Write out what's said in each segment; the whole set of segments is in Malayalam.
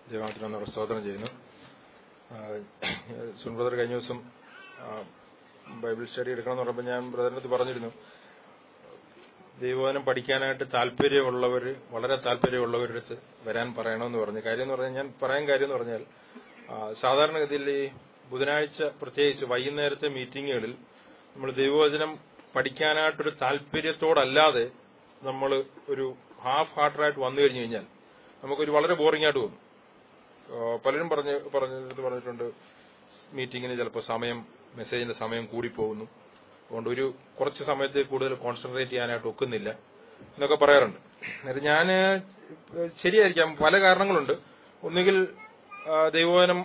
ദൈവത്തിനൊന്ന് പ്രസ്തോത്രം ചെയ്യുന്നു സുൻ ബ്രദർ കഴിഞ്ഞ ദിവസം ആ, ബൈബിൾ സ്റ്റഡി എടുക്കണമെന്ന് പറഞ്ഞപ്പോൾ ഞാൻ ബ്രദറിന്റെ അടുത്ത് പറഞ്ഞിരുന്നു ദൈവവചനം പഠിക്കാനായിട്ട് താല്പര്യമുള്ളവർ വളരെ താല്പര്യമുള്ളവരുടെ അടുത്ത് വരാൻ പറയണമെന്ന് പറഞ്ഞു കാര്യം എന്ന് പറഞ്ഞാൽ ഞാൻ പറയാൻ കാര്യം എന്ന് പറഞ്ഞാൽ ആ, സാധാരണഗതിയിൽ ഈ ബുധനാഴ്ച പ്രത്യേകിച്ച് വൈകുന്നേരത്തെ മീറ്റിങ്ങുകളിൽ നമ്മൾ ദൈവവചനം പഠിക്കാനായിട്ടൊരു താല്പര്യത്തോടല്ലാതെ നമ്മൾ ഒരു ഹാഫ് ഹാർട്ടറായിട്ട് വന്നു കഴിഞ്ഞു കഴിഞ്ഞാൽ നമുക്കൊരു വളരെ ബോറിംഗ് ആയിട്ട് തോന്നും ആ, പലരും പറഞ്ഞ് പറഞ്ഞിട്ട് പറഞ്ഞിട്ടുണ്ട് മീറ്റിങ്ങിന് ചിലപ്പോൾ സമയം മെസ്സേജിന്റെ സമയം കൂടിപ്പോകുന്നു അതുകൊണ്ട് ഒരു കുറച്ച് സമയത്ത് കൂടുതൽ കോൺസെൻട്രേറ്റ് ചെയ്യാനായിട്ട് ഒക്കുന്നില്ല എന്നൊക്കെ പറയാറുണ്ട് എന്നിട്ട് ഞാൻ ശരിയായിരിക്കാം പല കാരണങ്ങളുണ്ട് ഒന്നുകിൽ ആ, ദൈവവചനം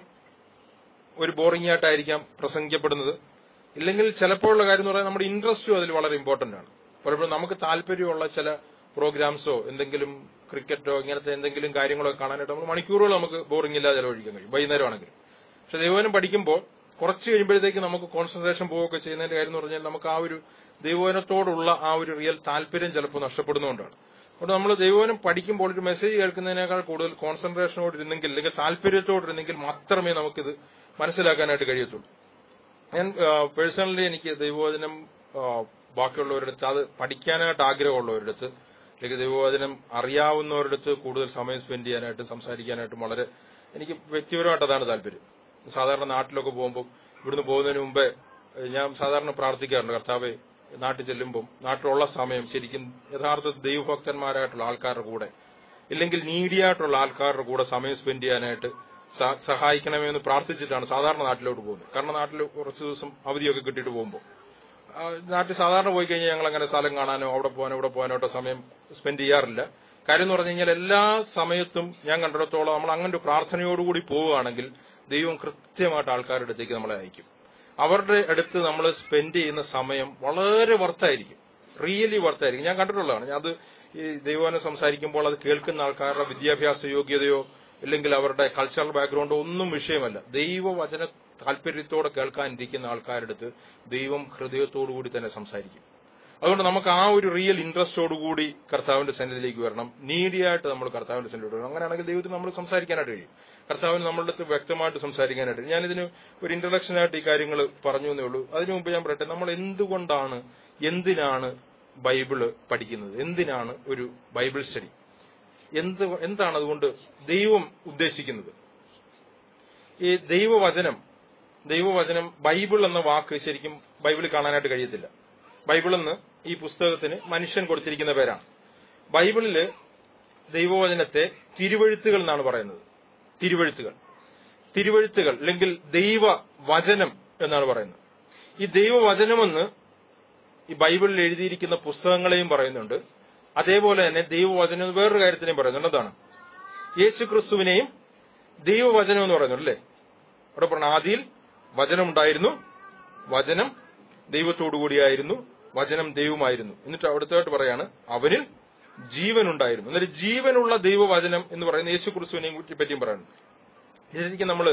ഒരു ബോറിംഗ് ആയിട്ടായിരിക്കാം പ്രസംഗിക്കപ്പെടുന്നത് ഇല്ലെങ്കിൽ ചിലപ്പോഴുള്ള കാര്യം എന്ന് പറഞ്ഞാൽ നമ്മുടെ ഇൻട്രസ്റ്റും അതിൽ വളരെ ഇമ്പോർട്ടന്റ് ആണ് പലപ്പോഴും നമുക്ക് താല്പര്യമുള്ള ചില പ്രോഗ്രാംസോ എന്തെങ്കിലും ക്രിക്കറ്റോ ഇങ്ങനത്തെ എന്തെങ്കിലും കാര്യങ്ങളോ കാണാനായിട്ട് നമ്മൾ മണിക്കൂറുകൾ നമുക്ക് ബോറിംഗ് ഇല്ലാതെ ചെലവഴിക്കാൻ കഴിയും വൈകുന്നേരം ആണെങ്കിലും പക്ഷെ ദൈവവചനം പഠിക്കുമ്പോൾ കുറച്ച് കഴിയുമ്പോഴത്തേക്ക് നമുക്ക് കോൺസെൻട്രേഷൻ പോവുകയൊക്കെ ചെയ്യുന്നതിന്റെ കാര്യം എന്ന് പറഞ്ഞാൽ നമുക്ക് ആ ഒരു ദൈവവചനത്തോടുള്ള ആ ഒരു റിയൽ താല്പര്യം ചിലപ്പോൾ നഷ്ടപ്പെടുന്നതുകൊണ്ടാണ് അതുകൊണ്ട് നമ്മൾ ദൈവവചനം പഠിക്കുമ്പോൾ ഒരു മെസ്സേജ് കേൾക്കുന്നതിനേക്കാൾ കൂടുതൽ കോൺസെൻട്രേഷനോട് ഇരുന്നെങ്കിൽ അല്ലെങ്കിൽ താല്പര്യത്തോട് ഇരുന്നെങ്കിൽ മാത്രമേ നമുക്കിത് മനസ്സിലാക്കാനായിട്ട് കഴിയത്തുള്ളൂ ഞാൻ പേഴ്സണലി എനിക്ക് ദൈവവചനം ആ, ബാക്കിയുള്ളവരുടെ അടുത്ത് അത് പഠിക്കാനായിട്ട് ആഗ്രഹമുള്ളവരുടെ അടുത്ത് അല്ലെങ്കിൽ ദൈവവചനം അറിയാവുന്നവരുടെ അടുത്ത് കൂടുതൽ സമയം സ്പെൻഡ് ചെയ്യാനായിട്ടും സംസാരിക്കാനായിട്ടും വളരെ എനിക്ക് വ്യക്തിപരമായിട്ട് അതാണ് താല്പര്യം സാധാരണ നാട്ടിലൊക്കെ പോകുമ്പോൾ ഇവിടുന്ന് പോകുന്നതിന് മുമ്പേ ഏഹ്, ഞാൻ സാധാരണ പ്രാർത്ഥിക്കാറുണ്ട് കർത്താവെ നാട്ടിൽ ചെല്ലുമ്പം നാട്ടിലുള്ള സമയം ശരിക്കും യഥാർത്ഥ ദൈവഭക്തന്മാരായിട്ടുള്ള ആൾക്കാരുടെ കൂടെ ഇല്ലെങ്കിൽ നീഡിയായിട്ടുള്ള ആൾക്കാരുടെ കൂടെ സമയം സ്പെൻഡ് ചെയ്യാനായിട്ട് സ- സഹായിക്കണമേ എന്ന് പ്രാർത്ഥിച്ചിട്ടാണ് സാധാരണ നാട്ടിലോട്ട് പോകുന്നത് കാരണം നാട്ടിൽ കുറച്ച് ദിവസം അവധിയൊക്കെ കിട്ടിയിട്ട് പോകുമ്പോൾ ആ, നാട്ടിൽ സാധാരണ പോയി കഴിഞ്ഞാൽ ഞങ്ങൾ അങ്ങനെ സ്ഥലം കാണാനോ അവിടെ പോകാനോ ഇവിടെ പോകാനോ ഒക്കെ സമയം സ്പെൻഡ് ചെയ്യാറില്ല കാര്യം എന്ന് പറഞ്ഞു കഴിഞ്ഞാൽ എല്ലാ സമയത്തും ഞാൻ കണ്ടിടത്തോളം നമ്മൾ അങ്ങനെ ഒരു പ്രാർത്ഥനയോടുകൂടി പോവുകയാണെങ്കിൽ ദൈവം കൃത്യമായിട്ട് ആൾക്കാരുടെ അടുത്തേക്ക് നമ്മളെ അയക്കും അവരുടെ അടുത്ത് നമ്മൾ സ്പെൻഡ് ചെയ്യുന്ന സമയം വളരെ വർത്തായിരിക്കും റിയലി വർത്തായിരിക്കും ഞാൻ കണ്ടിട്ടുള്ളതാണ് ഞാൻ അത് ഈ ദൈവവനം സംസാരിക്കുമ്പോൾ അത് കേൾക്കുന്ന ആൾക്കാരുടെ വിദ്യാഭ്യാസ യോഗ്യതയോ ഇല്ലെങ്കിൽ അവരുടെ കൾച്ചറൽ ബാക്ക്ഗ്രൗണ്ടോ ഒന്നും വിഷയമല്ല ദൈവവചന താല്പര്യത്തോടെ കേൾക്കാനിരിക്കുന്ന ആൾക്കാരുടെ അടുത്ത് ദൈവം ഹൃദയത്തോടുകൂടി തന്നെ സംസാരിക്കും അതുകൊണ്ട് നമുക്ക് ആ ഒരു റിയൽ ഇൻട്രസ്റ്റോടുകൂടി കർത്താവിന്റെ സന്നിധിയിലേക്ക് വരണം നീഡിയായിട്ട് നമ്മൾ കർത്താവിന്റെ സന്നിധിയിലേക്ക് വരണം അങ്ങനെയാണെങ്കിൽ ദൈവത്തിന് നമ്മൾ സംസാരിക്കാനായിട്ട് കഴിയും കർത്താവിന് നമ്മളുടെ അടുത്ത് വ്യക്തമായിട്ട് സംസാരിക്കാനായിട്ട് കഴിയും. ഞാനിതിന് ഒരു ഇൻട്രഡക്ഷൻ ആയിട്ട് ഈ കാര്യങ്ങൾ പറഞ്ഞു എന്നേ ഉള്ളൂ അതിനു മുമ്പ് ഞാൻ പറയട്ടെ നമ്മൾ എന്തുകൊണ്ടാണ് എന്തിനാണ് ബൈബിള് പഠിക്കുന്നത് എന്തിനാണ് ഒരു ബൈബിൾ സ്റ്റഡി എന്ത് എന്താണ് അതുകൊണ്ട് ദൈവം ഉദ്ദേശിക്കുന്നത് ഈ ദൈവവചനം ദൈവവചനം ബൈബിൾ എന്ന വാക്ക് ശരിക്കും ബൈബിളിൽ കാണാനായിട്ട് കഴിയത്തില്ല ബൈബിൾ എന്ന് ഈ പുസ്തകത്തിന് മനുഷ്യൻ കൊടുത്തിരിക്കുന്ന പേരാണ് ബൈബിളില് ദൈവവചനത്തെ തിരുവഴുത്തുകൾ എന്നാണ് പറയുന്നത് തിരുവഴുത്തുകൾ തിരുവഴുത്തുകൾ അല്ലെങ്കിൽ ദൈവവചനം എന്നാണ് പറയുന്നത് ഈ ദൈവവചനമെന്ന് ഈ ബൈബിളിൽ എഴുതിയിരിക്കുന്ന പുസ്തകങ്ങളെയും പറയുന്നുണ്ട് അതേപോലെ തന്നെ ദൈവവചനം എന്ന് വേറൊരു കാര്യത്തിനെയും പറയുന്നുണ്ട് എന്താണ് യേശു ക്രിസ്തുവിനെയും ദൈവവചനം എന്ന് പറയുന്നുണ്ട് അല്ലേ അവിടെ പറഞ്ഞ ആദിയിൽ വചനം ഉണ്ടായിരുന്നു വചനം ദൈവത്തോടുകൂടിയായിരുന്നു വചനം ദൈവമായിരുന്നു എന്നിട്ട് അവിടുത്തായിട്ട് പറയാണ് അവനിൽ ജീവൻ ഉണ്ടായിരുന്നു എന്നിട്ട് ജീവനുള്ള ദൈവവചനം എന്ന് പറയുന്ന യേശു ക്രിസ്തുവിനെയും കുറ്റി പറ്റിയും പറയുന്നുണ്ട് ശരിക്കും നമ്മൾ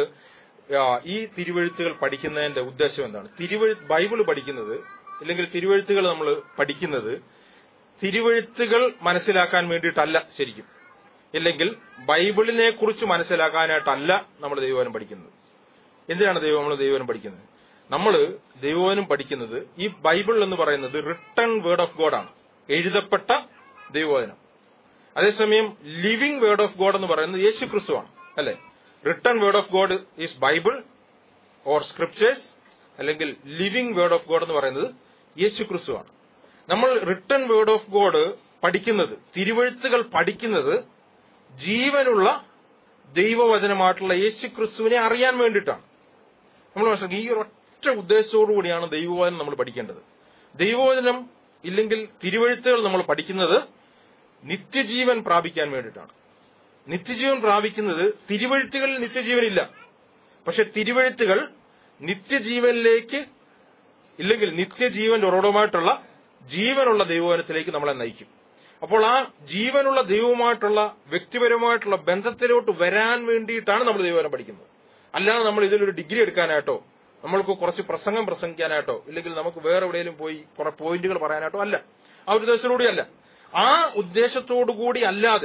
ഈ തിരുവഴുത്തുകൾ പഠിക്കുന്നതിന്റെ ഉദ്ദേശം എന്താണ് തിരുവഴു ബൈബിൾ പഠിക്കുന്നത് അല്ലെങ്കിൽ തിരുവഴുത്തുകൾ നമ്മൾ പഠിക്കുന്നത് തിരുവഴുത്തുകൾ മനസ്സിലാക്കാൻ വേണ്ടിയിട്ടല്ല ശരിക്കും ഇല്ലെങ്കിൽ ബൈബിളിനെ കുറിച്ച് മനസ്സിലാക്കാനായിട്ടല്ല നമ്മൾ ദൈവവനം പഠിക്കുന്നത് എന്തിനാണ് ദൈവം നമ്മൾ ദൈവവനം പഠിക്കുന്നത് നമ്മൾ ദൈവവനം പഠിക്കുന്നത് ഈ ബൈബിൾ എന്ന് പറയുന്നത് റിട്ടൺ വേർഡ് ഓഫ് ഗോഡ് ആണ് എഴുതപ്പെട്ട ദൈവവചനം അതേസമയം ലിവിംഗ് വേർഡ് ഓഫ് ഗോഡ് എന്ന് പറയുന്നത് യേശു ക്രിസ്തുവാണ് അല്ലെ written word of God is Bible or scriptures അല്ലെങ്കിൽ ലിവിംഗ് വേർഡ് ഓഫ് ഗോഡ് എന്ന് പറയുന്നത് യേശു ക്രിസ്തുവാണ് നമ്മൾ റിട്ടൺ വേർഡ് ഓഫ് ഗോഡ് പഠിക്കുന്നത് തിരുവഴുത്തുകൾ പഠിക്കുന്നത് ജീവനുള്ള ദൈവവചനമായിട്ടുള്ള യേശു ക്രിസ്തുവിനെ അറിയാൻ വേണ്ടിയിട്ടാണ് നമ്മൾ മനസ്സിലാക്കി ഈ ഒറ്റ ഉദ്ദേശത്തോടു കൂടിയാണ് ദൈവവചനം നമ്മൾ പഠിക്കേണ്ടത് ദൈവവചനം ഇല്ലെങ്കിൽ തിരുവഴുത്തുകൾ നമ്മൾ പഠിക്കുന്നത് നിത്യജീവൻ പ്രാപിക്കാൻ വേണ്ടിയിട്ടാണ് നിത്യജീവൻ പ്രാപിക്കുന്നത് തിരുവഴുത്തുകളിൽ നിത്യജീവനില്ല പക്ഷെ തിരുവഴുത്തുകൾ നിത്യജീവനിലേക്ക് ഇല്ലെങ്കിൽ നിത്യജീവന്റെ ഉറവിടമായിട്ടുള്ള ജീവനുള്ള ദൈവവചനത്തിലേക്ക് നമ്മളെ നയിക്കും അപ്പോൾ ആ ജീവനുള്ള ദൈവവുമായിട്ടുള്ള വ്യക്തിപരമായിട്ടുള്ള ബന്ധത്തിലോട്ട് വരാൻ വേണ്ടിയിട്ടാണ് നമ്മൾ ദൈവവചനം പഠിക്കുന്നത് അല്ലാതെ നമ്മൾ ഇതിലൊരു ഡിഗ്രി എടുക്കാനായിട്ടോ നമ്മൾക്ക് കുറച്ച് പ്രസംഗം പ്രസംഗിക്കാനായിട്ടോ ഇല്ലെങ്കിൽ നമുക്ക് വേറെ എവിടെയെങ്കിലും പോയി കുറെ പോയിന്റുകൾ പറയാനായിട്ടോ അല്ല ആ ഒരു ഉദ്ദേശത്തോടുകൂടി അല്ല ആ ഉദ്ദേശത്തോടു കൂടി അല്ലാതെ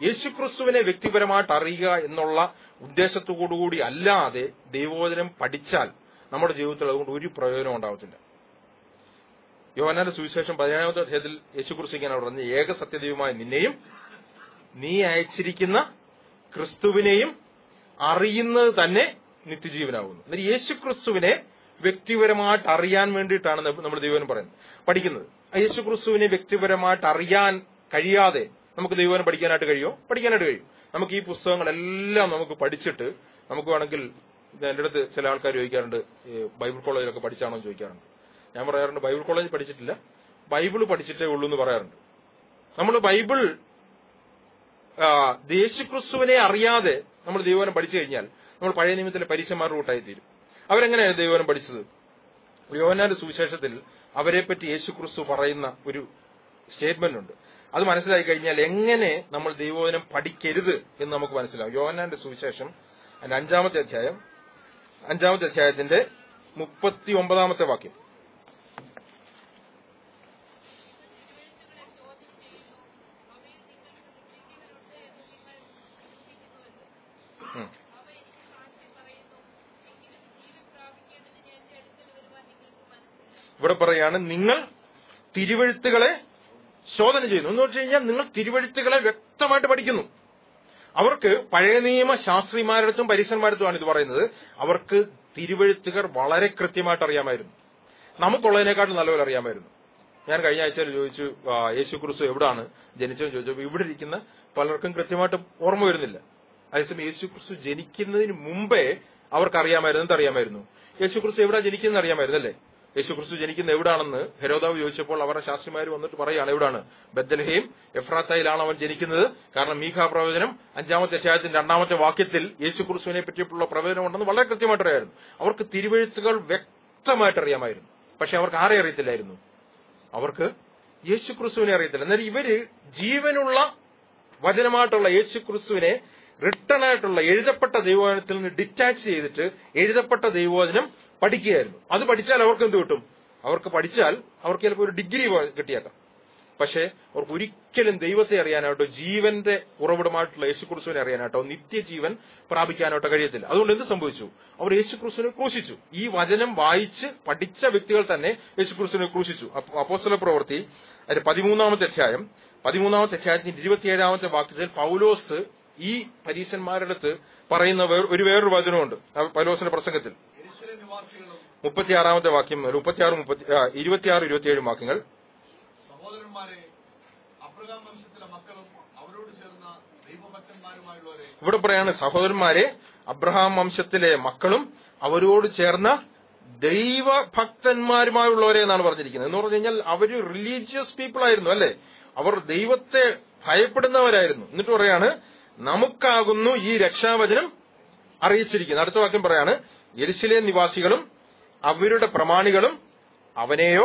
യേശുക്രിസ്തുവിനെ വ്യക്തിപരമായിട്ട് അറിയുക എന്നുള്ള ഉദ്ദേശത്തോടുകൂടി അല്ലാതെ ദൈവവചനം പഠിച്ചാൽ നമ്മുടെ ജീവിതത്തിൽ അതുകൊണ്ട് ഒരു പ്രയോജനം ഉണ്ടാവത്തില്ല യോഹന്നാന്റെ സുവിശേഷം പതിനേഴാമത്തെ അധ്യായത്തിൽ യേശുക്രിസ്തു ഇങ്ങനെ പറഞ്ഞു ഏക സത്യദൈവമായ നിന്നെയും നീ അയച്ചിരിക്കുന്ന ക്രിസ്തുവിനെയും അറിയുന്നത് തന്നെ നിത്യജീവനാകുന്നു എന്നിട്ട് യേശുക്രിസ്തുവിനെ വ്യക്തിപരമായിട്ട് അറിയാൻ വേണ്ടിയിട്ടാണ് നമ്മൾ ദൈവം പറയുന്നത് പഠിക്കുന്നത് ആ യേശുക്രിസ്തുവിനെ വ്യക്തിപരമായിട്ട് അറിയാൻ കഴിയാതെ നമുക്ക് ദൈവം പഠിക്കാനായിട്ട് കഴിയുമോ പഠിക്കാനായിട്ട് കഴിയും നമുക്ക് ഈ പുസ്തകങ്ങളെല്ലാം നമുക്ക് പഠിച്ചിട്ട് നമുക്ക് വേണമെങ്കിൽ എന്റെ അടുത്ത് ചില ആൾക്കാർ ചോദിക്കാറുണ്ട് ഈ ബൈബിൾ കോളേജിലൊക്കെ പഠിച്ചാണോ എന്ന് ചോദിക്കാറുണ്ട് ഞാൻ പറയാറുണ്ട് ബൈബിൾ കോളേജ് പഠിച്ചിട്ടില്ല ബൈബിൾ പഠിച്ചിട്ടേ ഉള്ളൂ എന്ന് പറയാറുണ്ട് നമ്മൾ ബൈബിൾ ആ, യേശുക്രിസ്തുവിനെ അറിയാതെ നമ്മൾ ദൈവനം പഠിച്ചു കഴിഞ്ഞാൽ നമ്മൾ പഴയ നിയമത്തിലെ പരീക്ഷന്മാരുടെ കൂട്ടായി തീരും അവരെങ്ങനെയാണ് ദൈവനം പഠിച്ചത് യോഹന്നാന്റെ സുവിശേഷത്തിൽ അവരെപ്പറ്റി യേശുക്രിസ്തു പറയുന്ന ഒരു സ്റ്റേറ്റ്മെന്റ് ഉണ്ട് അത് മനസ്സിലായി കഴിഞ്ഞാൽ എങ്ങനെ നമ്മൾ ദൈവവചനം പഠിക്കരുത് എന്ന് നമുക്ക് മനസ്സിലാവും യോഹന്നാന്റെ സുവിശേഷം അതിന്റെ അഞ്ചാമത്തെ അധ്യായം അഞ്ചാമത്തെ അധ്യായത്തിന്റെ മുപ്പത്തി ഒമ്പതാമത്തെ വാക്യം ഉം. ഇവിടെ പറയാണ് നിങ്ങൾ തിരുവഴുത്തുകളെ ശോധന ചെയ്യുന്നു എന്ന് വെച്ച് കഴിഞ്ഞാൽ നിങ്ങൾ തിരുവഴുത്തുകളെ വ്യക്തമായിട്ട് പഠിക്കുന്നു അവർക്ക് പഴയ നിയമ ശാസ്ത്രിമാരടുത്തും പരീക്ഷന്മാരടുത്തുമാണ് ഇത് പറയുന്നത് അവർക്ക് തിരുവഴുത്തുകൾ വളരെ കൃത്യമായിട്ട് അറിയാമായിരുന്നു നമുക്കുള്ളതിനേക്കാളും നല്ലപോലെ അറിയാമായിരുന്നു ഞാൻ കഴിഞ്ഞ ആഴ്ചയിൽ ചോദിച്ചു ആ, യേശു ക്രിസ്തു എവിടാണ് ജനിച്ചതെന്ന് ചോദിച്ചപ്പോൾ ഇവിടെ ഇരിക്കുന്ന പലർക്കും കൃത്യമായിട്ട് ഓർമ്മ വരുന്നില്ല അതേസമയം യേശു ക്രിസ്തു ജനിക്കുന്നതിന് മുമ്പേ അവർക്ക് അറിയാമായിരുന്നു എന്തറിയാമായിരുന്നു യേശു ക്രിസ്തു എവിടെ ജനിക്കുന്നത് അറിയാമായിരുന്നു അല്ലേ യേശു ക്രിസ്തു ജനിക്കുന്ന എവിടാണെന്ന് ഹെരോദാവ് ചോദിച്ചപ്പോൾ അവരുടെ ശാസ്ത്രിമാർ വന്നിട്ട് പറയുകയാണ് എവിടാണ് ബദ്ദലഹയും എഫ്രാത്തയിലാണ് അവൻ ജനിക്കുന്നത് കാരണം മീഖാ പ്രവചനം അഞ്ചാമത്തെ അധ്യായത്തിന്റെ രണ്ടാമത്തെ വാക്യത്തിൽ യേശു ക്രിസ്തുവിനെ പറ്റിയുള്ള പ്രവചനം ഉണ്ടെന്ന് വളരെ കൃത്യമായിട്ട് അറിയായിരുന്നു അവർക്ക് തിരുവഴുത്തുകൾ വ്യക്തമായിട്ട് അറിയാമായിരുന്നു പക്ഷെ അവർക്ക് ആരെ അറിയത്തില്ലായിരുന്നു അവർക്ക് യേശു ക്രിസ്തുവിനെ അറിയത്തില്ല എന്നാൽ ഇവര് ജീവനുള്ള വചനമായിട്ടുള്ള യേശു ക്രിസ്തുവിനെ റിട്ടേൺ ആയിട്ടുള്ള എഴുതപ്പെട്ട ദൈവവചനത്തിൽ നിന്ന് ഡിറ്റാച്ച് ചെയ്തിട്ട് എഴുതപ്പെട്ട ദൈവവചനം പഠിക്കുകയായിരുന്നു അത് പഠിച്ചാൽ അവർക്ക് എന്ത് കിട്ടും അവർക്ക് പഠിച്ചാൽ അവർക്ക് ചിലപ്പോൾ ഒരു ഡിഗ്രി കിട്ടിയേക്കാം പക്ഷേ അവർക്ക് ഒരിക്കലും ദൈവത്തെ അറിയാനായിട്ടോ ജീവന്റെ ഉറവിടമായിട്ടുള്ള യേശുക്രിസ്തുവിനെ അറിയാനായിട്ടോ നിത്യജീവൻ പ്രാപിക്കാനായിട്ടോ കഴിയത്തില്ല അതുകൊണ്ട് എന്ത് സംഭവിച്ചു അവർ യേശുക്രിസ്തുവിനെ ക്രൂശിച്ചു ഈ വചനം വായിച്ച് പഠിച്ച വ്യക്തികൾ തന്നെ യേശുക്രിസ്തുവിനെ ക്രൂശിച്ചു അപ്പോ- അപ്പോസ്തല പ്രവൃത്തി അതിന്റെ പതിമൂന്നാമത്തെ അധ്യായം പതിമൂന്നാമത്തെ അധ്യായത്തിന്റെ ഇരുപത്തിയേഴാമത്തെ വാക്യത്തിൽ പൗലോസ് ഈ പരീശന്മാരുടെ അടുത്ത് പറയുന്ന വേറെ- ഒരു വേറൊരു വചനമുണ്ട് ആ പൗലോസിന്റെ പ്രസംഗത്തിൽ യെരൂശലേം നിവാസികളും മുപ്പത്തിയാറാമത്തെ വാക്യം മുപ്പത്തിയാറ് മുപ്പത്തി ആ, ഇരുപത്തിയാറ് ഇരുപത്തിയേഴ് വാക്യങ്ങൾ സഹോദരന്മാരെ അബ്രഹാം വംശത്തിലെ മക്കളും അവരോട് ചേർന്ന ദൈവഭക്തന്മാരുമായുള്ളവരെ ഇവിടെ പറയാണ് സഹോദരന്മാരെ അബ്രഹാം വംശത്തിലെ മക്കളും അവരോട് ചേർന്ന ദൈവഭക്തന്മാരുമായുള്ളവരെ എന്നാണ് പറഞ്ഞിരിക്കുന്നത് എന്ന് പറഞ്ഞു കഴിഞ്ഞാൽ അവര് റിലീജിയസ് പീപ്പിൾ ആയിരുന്നു അല്ലെ അവർ ദൈവത്തെ ഭയപ്പെടുന്നവരായിരുന്നു എന്നിട്ട് പറയാണ് നമുക്കാകുന്നു ഈ രക്ഷാവചനം അറിയിച്ചിരിക്കുന്നത് അടുത്ത വാക്യം പറയാണ് എരിശിലെ നിവാസികളും അവരുടെ പ്രമാണികളും അവനെയോ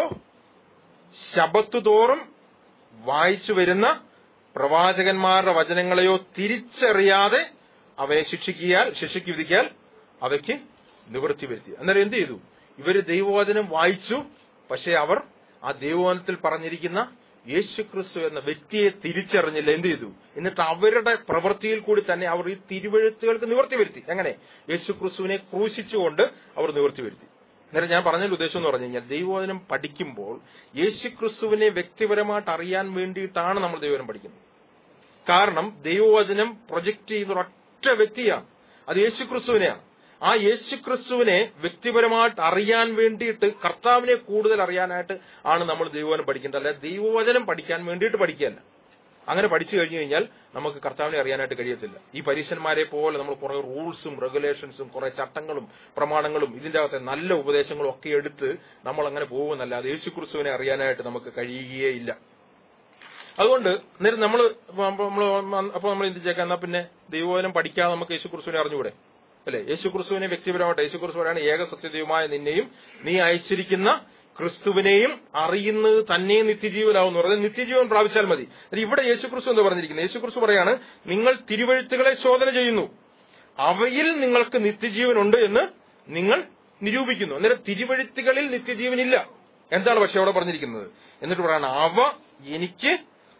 ശബത്ത് തോറും വായിച്ചു വരുന്ന പ്രവാചകന്മാരുടെ വചനങ്ങളെയോ തിരിച്ചറിയാതെ അവനെ ശിക്ഷിക്കിയാൽ ശിക്ഷയ്ക്ക് വിധിക്കാൽ അവയ്ക്ക് നിവൃത്തി വരുത്തി അന്നേരം എന്ത് ചെയ്തു ഇവര് ദൈവവചനം വായിച്ചു പക്ഷെ അവർ ആ ദൈവവചനത്തിൽ പറഞ്ഞിരിക്കുന്ന യേശുക്രിസ്തു എന്ന വ്യക്തിയെ തിരിച്ചറിഞ്ഞില്ല എന്ത് ചെയ്തു എന്നിട്ട് അവരുടെ പ്രവൃത്തിയിൽ കൂടി തന്നെ അവർ ഈ തിരുവഴുത്തുകൾക്ക് നിവർത്തി വരുത്തി എങ്ങനെ യേശുക്രിസ്തുവിനെ ക്രൂശിച്ചുകൊണ്ട് അവർ നിവർത്തി വരുത്തി അന്നേരം ഞാൻ പറഞ്ഞതിന്റെ ഉദ്ദേശം എന്ന് പറഞ്ഞു കഴിഞ്ഞാൽ ദൈവവചനം പഠിക്കുമ്പോൾ യേശുക്രിസ്തുവിനെ വ്യക്തിപരമായിട്ട് അറിയാൻ വേണ്ടിയിട്ടാണ് നമ്മൾ ദൈവവചനം പഠിക്കുന്നത് കാരണം ദൈവവചനം പ്രൊജക്ട് ചെയ്യുന്ന ഒരൊറ്റ വ്യക്തിയാണ് അത് യേശുക്രിസ്തുവിനെയാണ് ആ യേശുക്രിസ്തുവിനെ വ്യക്തിപരമായിട്ട് അറിയാൻ വേണ്ടിയിട്ട് കർത്താവിനെ കൂടുതൽ അറിയാനായിട്ട് ആണ് നമ്മൾ ദൈവവചനം പഠിക്കേണ്ടത് അല്ലെ ദൈവവചനം പഠിക്കാൻ വേണ്ടിയിട്ട് പഠിക്കുകയല്ല അങ്ങനെ പഠിച്ചു കഴിഞ്ഞു കഴിഞ്ഞാൽ നമുക്ക് കർത്താവിനെ അറിയാനായിട്ട് കഴിയത്തില്ല ഈ പരീക്ഷന്മാരെ പോലെ നമ്മൾ കുറെ റൂൾസും റെഗുലേഷൻസും കുറെ ചട്ടങ്ങളും പ്രമാണങ്ങളും ഇതിന്റെ അകത്തെ നല്ല ഉപദേശങ്ങളും ഒക്കെ എടുത്ത് നമ്മൾ അങ്ങനെ പോകുന്നല്ല അത് യേശുക്രിസ്തുവിനെ അറിയാനായിട്ട് നമുക്ക് കഴിയുകയില്ല അതുകൊണ്ട് അന്നേരം നമ്മൾ നമ്മൾ അപ്പോൾ നമ്മൾ ചിന്തിച്ചേക്കാം എന്നാ പിന്നെ ദൈവവചനം പഠിക്കാതെ നമുക്ക് യേശുക്രിസ്തുവിനെ അറിഞ്ഞുകൂടെ അല്ലെ യേശുക്രിസ്തുവിനെ വ്യക്തിപരമായിട്ട് യേശുക്രിസ്തു പറയാണ് ഏക സത്യദൈവമായ നിന്നെയും നീ അയച്ചിരിക്കുന്ന ക്രിസ്തുവിനെയും അറിയുന്നത് തന്നെ നിത്യജീവനാവുന്നു പറഞ്ഞാൽ നിത്യജീവൻ പ്രാപിച്ചാൽ മതി അത് ഇവിടെ യേശുക്രിസ്തു എന്താ പറഞ്ഞിരിക്കുന്നത് യേശുക്രിസ്തു പറയാണ് നിങ്ങൾ തിരുവഴുത്തുകളെ ശോധന ചെയ്യുന്നു അവയിൽ നിങ്ങൾക്ക് നിത്യജീവനുണ്ട് എന്ന് നിങ്ങൾ നിരൂപിക്കുന്നു അന്നേരം തിരുവഴുത്തുകളിൽ നിത്യജീവനില്ല എന്താണ് പക്ഷെ അവിടെ പറഞ്ഞിരിക്കുന്നത് എന്നിട്ട് പറയാണ് അവ എനിക്ക്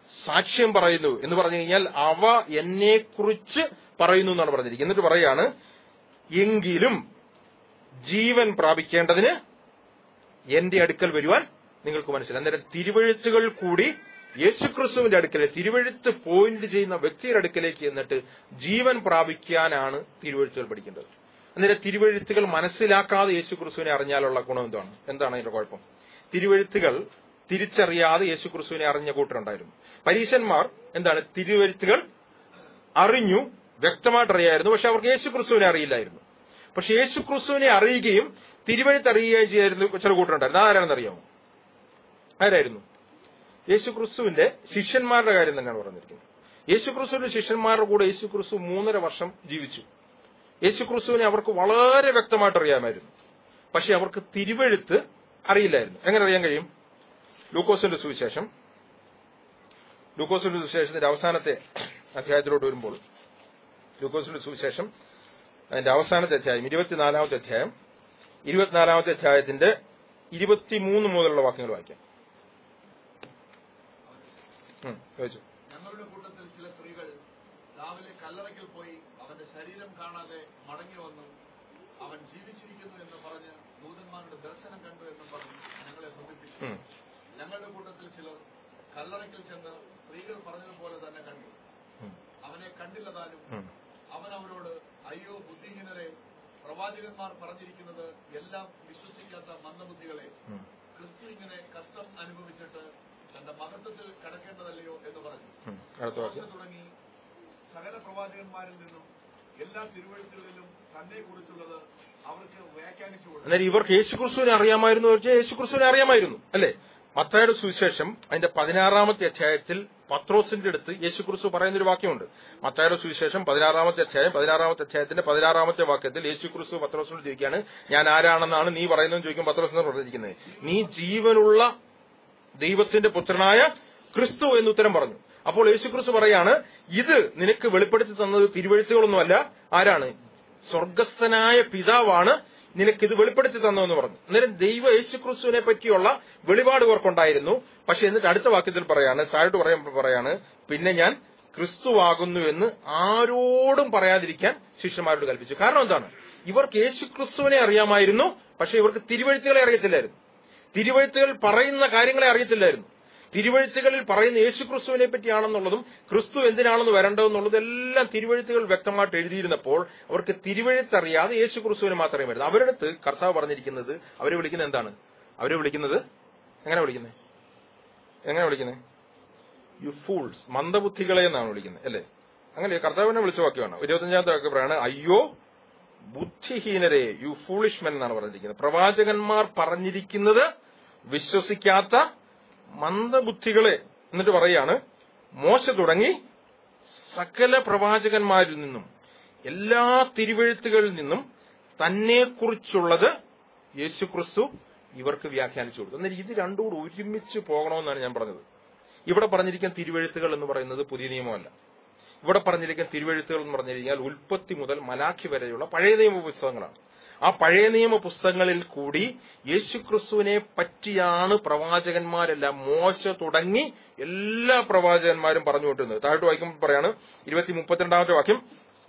സാക്ഷ്യം പറയുന്നു എന്ന് പറഞ്ഞു കഴിഞ്ഞാൽ അവ എന്നെക്കുറിച്ച് പറയുന്നു എന്നാണ് പറഞ്ഞിരിക്കുന്നത് എന്നിട്ട് പറയാണ് എങ്കിലും ജീവൻ പ്രാപിക്കേണ്ടതിന് എന്റെ അടുക്കൽ വരുവാൻ നിങ്ങൾക്ക് മനസ്സിലായി അന്നേരം തിരുവഴുത്തുകൾ കൂടി യേശുക്രിസ്തുവിന്റെ അടുക്കൽ തിരുവഴുത്ത് പോയിന്റ് ചെയ്യുന്ന വ്യക്തിയുടെ അടുക്കലേക്ക് എന്നിട്ട് ജീവൻ പ്രാപിക്കാനാണ് തിരുവഴുത്തുകൾ പഠിക്കേണ്ടത് അന്നേരം തിരുവഴുത്തുകൾ മനസ്സിലാക്കാതെ യേശുക്രിസ്തുവിനെ അറിഞ്ഞാലുള്ള ഗുണം എന്താണ് എന്താണ് അതിന്റെ കുഴപ്പം തിരുവഴുത്തുകൾ തിരിച്ചറിയാതെ യേശുക്രിസ്തുവിനെ അറിഞ്ഞ കൂട്ടരുണ്ടായിരുന്നു പരീശന്മാർ എന്താണ് തിരുവഴുത്തുകൾ അറിഞ്ഞു വ്യക്തമായിട്ട് അറിയായിരുന്നു പക്ഷെ അവർക്ക് യേശുക്രിസ്തുവിനെ അറിയില്ലായിരുന്നു പക്ഷെ യേശുക്രിസ്തുവിനെ അറിയുകയും തിരുവഴുത്ത് അറിയുകയും ചെയ്യായിരുന്നു ചില കൂട്ടരുണ്ടായിരുന്നു ആരാണെന്ന് അറിയാമോ ആരായിരുന്നു യേശുക്രിസ്തുവിന്റെ ശിഷ്യന്മാരുടെ കാര്യം തന്നെയാണ് പറഞ്ഞിരിക്കുന്നത് യേശുക്രിസ്തുവിന്റെ ശിഷ്യന്മാരുടെ കൂടെ യേശുക്രിസ്തു മൂന്നര വർഷം ജീവിച്ചു യേശുക്രിസ്തുവിനെ അവർക്ക് വളരെ വ്യക്തമായിട്ട് അറിയാമായിരുന്നു പക്ഷെ അവർക്ക് തിരുവഴുത്ത് അറിയില്ലായിരുന്നു എങ്ങനെ അറിയാൻ കഴിയും ലൂക്കോസിന്റെ സുവിശേഷം ലൂക്കോസിന്റെ സുവിശേഷത്തിന്റെ അവസാനത്തെ അധ്യായത്തിലോട്ട് വരുമ്പോൾ ലൂക്കോസിന്റെ സുവിശേഷം അതിന്റെ അവസാനത്തെ അധ്യായം ഇരുപത്തിനാലാമത്തെ അധ്യായം ഇരുപത്തിനാലാമത്തെ അധ്യായത്തിന്റെ ഇരുപത്തിമൂന്ന് മുതലുള്ള വാക്യങ്ങൾ വായിക്കാം ഉം, ചോദിച്ചു ഞങ്ങളുടെ കൂട്ടത്തിൽ ചില സ്ത്രീകൾ രാവിലെ കല്ലറയ്ക്കൽ പോയി അവന്റെ ശരീരം കാണാതെ മടങ്ങി വന്നു അവൻ ജീവിച്ചിരിക്കുന്നു എന്ന് പറഞ്ഞ് ദൂതന്മാരുടെ ദർശനം കണ്ടു എന്ന് പറഞ്ഞ് ഞങ്ങളെ ഭ്രമിപ്പിച്ചു ഉം, ഞങ്ങളുടെ കൂട്ടത്തിൽ ചിലർ കല്ലറയ്ക്കൽ ചെന്ന് സ്ത്രീകൾ പറഞ്ഞതുപോലെ തന്നെ കണ്ടു ഉം, അവനെ കണ്ടില്ലതാനും ഉം. അവൻ അവരോട് അയ്യോ ബുദ്ധിഹീനരെ പ്രവാചകന്മാർ പറഞ്ഞിരിക്കുന്നത് എല്ലാം വിശ്വസിക്കാത്ത മന്ദബുദ്ധികളെ ഉം, ക്രിസ്തു ഇങ്ങനെ കഷ്ടം അനുഭവിച്ചിട്ട് തന്റെ മഹത്വത്തിൽ കടക്കേണ്ടതല്ലയോ എന്ന് പറഞ്ഞു ഉം. അടുത്ത വാക്യം മോശ തുടങ്ങി സകല പ്രവാചകന്മാരിൽ നിന്നും എല്ലാ തിരുവഴുത്തുകളിലും തന്നെ കുറിച്ചുള്ളത് അവർക്ക് വ്യാഖ്യാനിച്ചു കൊടുത്തു അന്നേരം ഇവർക്ക് യേശുക്രിസ്തുവിനെ അറിയാമായിരുന്നു എന്ന് വെച്ചാൽ യേശുക്രിസ്തുവിനെ അറിയാമായിരുന്നു അല്ലേ മത്തായുടെ സുവിശേഷം അതിന്റെ പതിനാറാമത്തെ അധ്യായത്തിൽ പത്രോസിന്റെ അടുത്ത് യേശുക്രിസ്തു പറയുന്ന ഒരു വാക്യമുണ്ട് മത്തായുടെ സുവിശേഷം പതിനാറാമത്തെ അധ്യായം പതിനാറാമത്തെ അധ്യായത്തിന്റെ പതിനാറാമത്തെ വാക്യത്തിൽ യേശുക്രിസ്തു പത്രോസിനോട് ചോദിക്കുകയാണ് ഞാൻ ആരാണെന്നാണ് നീ പറയുന്നതെന്ന് ചോദിക്കും പത്രോസിനോട് പറഞ്ഞിരിക്കുന്നത് നീ ജീവനുള്ള ദൈവത്തിന്റെ പുത്രനായ ക്രിസ്തു എന്ന് ഉത്തരം പറഞ്ഞു അപ്പോൾ യേശുക്രിസ്തു പറയാണ് ഇത് നിനക്ക് വെളിപ്പെടുത്തി തന്നത് തിരുവഴുത്തുകളൊന്നുമല്ല ആരാണ് സ്വർഗസ്ഥനായ പിതാവാണ് നിനക്കിത് വെളിപ്പെടുത്തി തന്നതെന്ന് പറഞ്ഞു അന്നേരം ദൈവ യേശുക്രിസ്തുവിനെ പറ്റിയുള്ള വെളിപാട് ഇവർക്കുണ്ടായിരുന്നു പക്ഷെ എന്നിട്ട് അടുത്ത വാക്യത്തിൽ പറയാണ് താഴോട്ട് പറയുമ്പോൾ പറയാണ് പിന്നെ ഞാൻ ക്രിസ്തുവാകുന്നു എന്ന് ആരോടും പറയാതിരിക്കാൻ ശിഷ്യന്മാരോട് കൽപ്പിച്ചു കാരണം എന്താണ് ഇവർക്ക് യേശുക്രിസ്തുവിനെ അറിയാമായിരുന്നു പക്ഷെ ഇവർക്ക് തിരുവഴുത്തുകളെ അറിയത്തില്ലായിരുന്നു തിരുവഴുത്തുകൾ പറയുന്ന കാര്യങ്ങളെ അറിയത്തില്ലായിരുന്നു തിരുവഴുത്തുകളിൽ പറയുന്ന യേശുക്രിസ്തുവിനെ പറ്റിയാണെന്നുള്ളതും ക്രിസ്തു എന്തിനാണെന്ന് വരേണ്ടതെന്നുള്ളത് എല്ലാം തിരുവഴുത്തുകൾ വ്യക്തമായിട്ട് എഴുതിയിരുന്നപ്പോൾ അവർക്ക് തിരുവഴുത്തറിയാതെ യേശുക്രിസ്തുവിനെ മാത്രമേ വരുന്നത് അവരുടെ അടുത്ത് കർത്താവ് പറഞ്ഞിരിക്കുന്നത് അവരെ വിളിക്കുന്നത് എന്താണ് അവരെ വിളിക്കുന്നത് എങ്ങനെ വിളിക്കുന്നത് എങ്ങനെ വിളിക്കുന്നത് യു ഫൂൾസ് മന്ദബുദ്ധികളെ എന്നാണ് വിളിക്കുന്നത് അല്ലേ അങ്ങനെ കർത്താവിനെ വിളിച്ച വാക്യമാണ് ഇരുപത്തഞ്ചാമത്തെ വാക്യം പറയാണ് അയ്യോ ബുദ്ധിഹീനരെ യു ഫൂളിഷ് മെൻ എന്നാണ് പറഞ്ഞിരിക്കുന്നത് പ്രവാചകന്മാർ പറഞ്ഞിരിക്കുന്നത് വിശ്വസിക്കാത്ത മന്ദബുദ്ധികളെ എന്നിട്ട് പറയാണ് മോശ തുടങ്ങി സകല പ്രവാചകന്മാരിൽ നിന്നും എല്ലാ തിരുവഴുത്തുകളിൽ നിന്നും തന്നെക്കുറിച്ചുള്ളത് യേശുക്രിസ്തു ഇവർക്ക് വ്യാഖ്യാനിച്ചു കൊടുത്തു എന്നാൽ ഇത് രണ്ടും കൂടെ ഒരുമിച്ച് പോകണമെന്നാണ് ഞാൻ പറഞ്ഞത് ഇവിടെ പറഞ്ഞിരിക്കുന്ന തിരുവഴുത്തുകൾ എന്ന് പറയുന്നത് പുതിയ നിയമമല്ല ഇവിടെ പറഞ്ഞിരിക്കുന്ന തിരുവഴുത്തുകൾ എന്ന് പറഞ്ഞു കഴിഞ്ഞാൽ ഉൽപ്പത്തി മുതൽ മലാഖി വരെയുള്ള പഴയ നിയമ പുസ്തകങ്ങളാണ് ആ പഴയ നിയമ പുസ്തകങ്ങളിൽ കൂടി യേശുക്രിസ്തുവിനെ പറ്റിയാണ് പ്രവാചകന്മാരെല്ലാം മോശ തുടങ്ങി എല്ലാ പ്രവാചകന്മാരും പറഞ്ഞുകൊണ്ടിരുന്നത് താഴോട്ട് വായിക്കുമ്പോൾ പറയാണ് ഇരുപത്തി മുപ്പത്തിരണ്ടാമത്തെ വാക്യം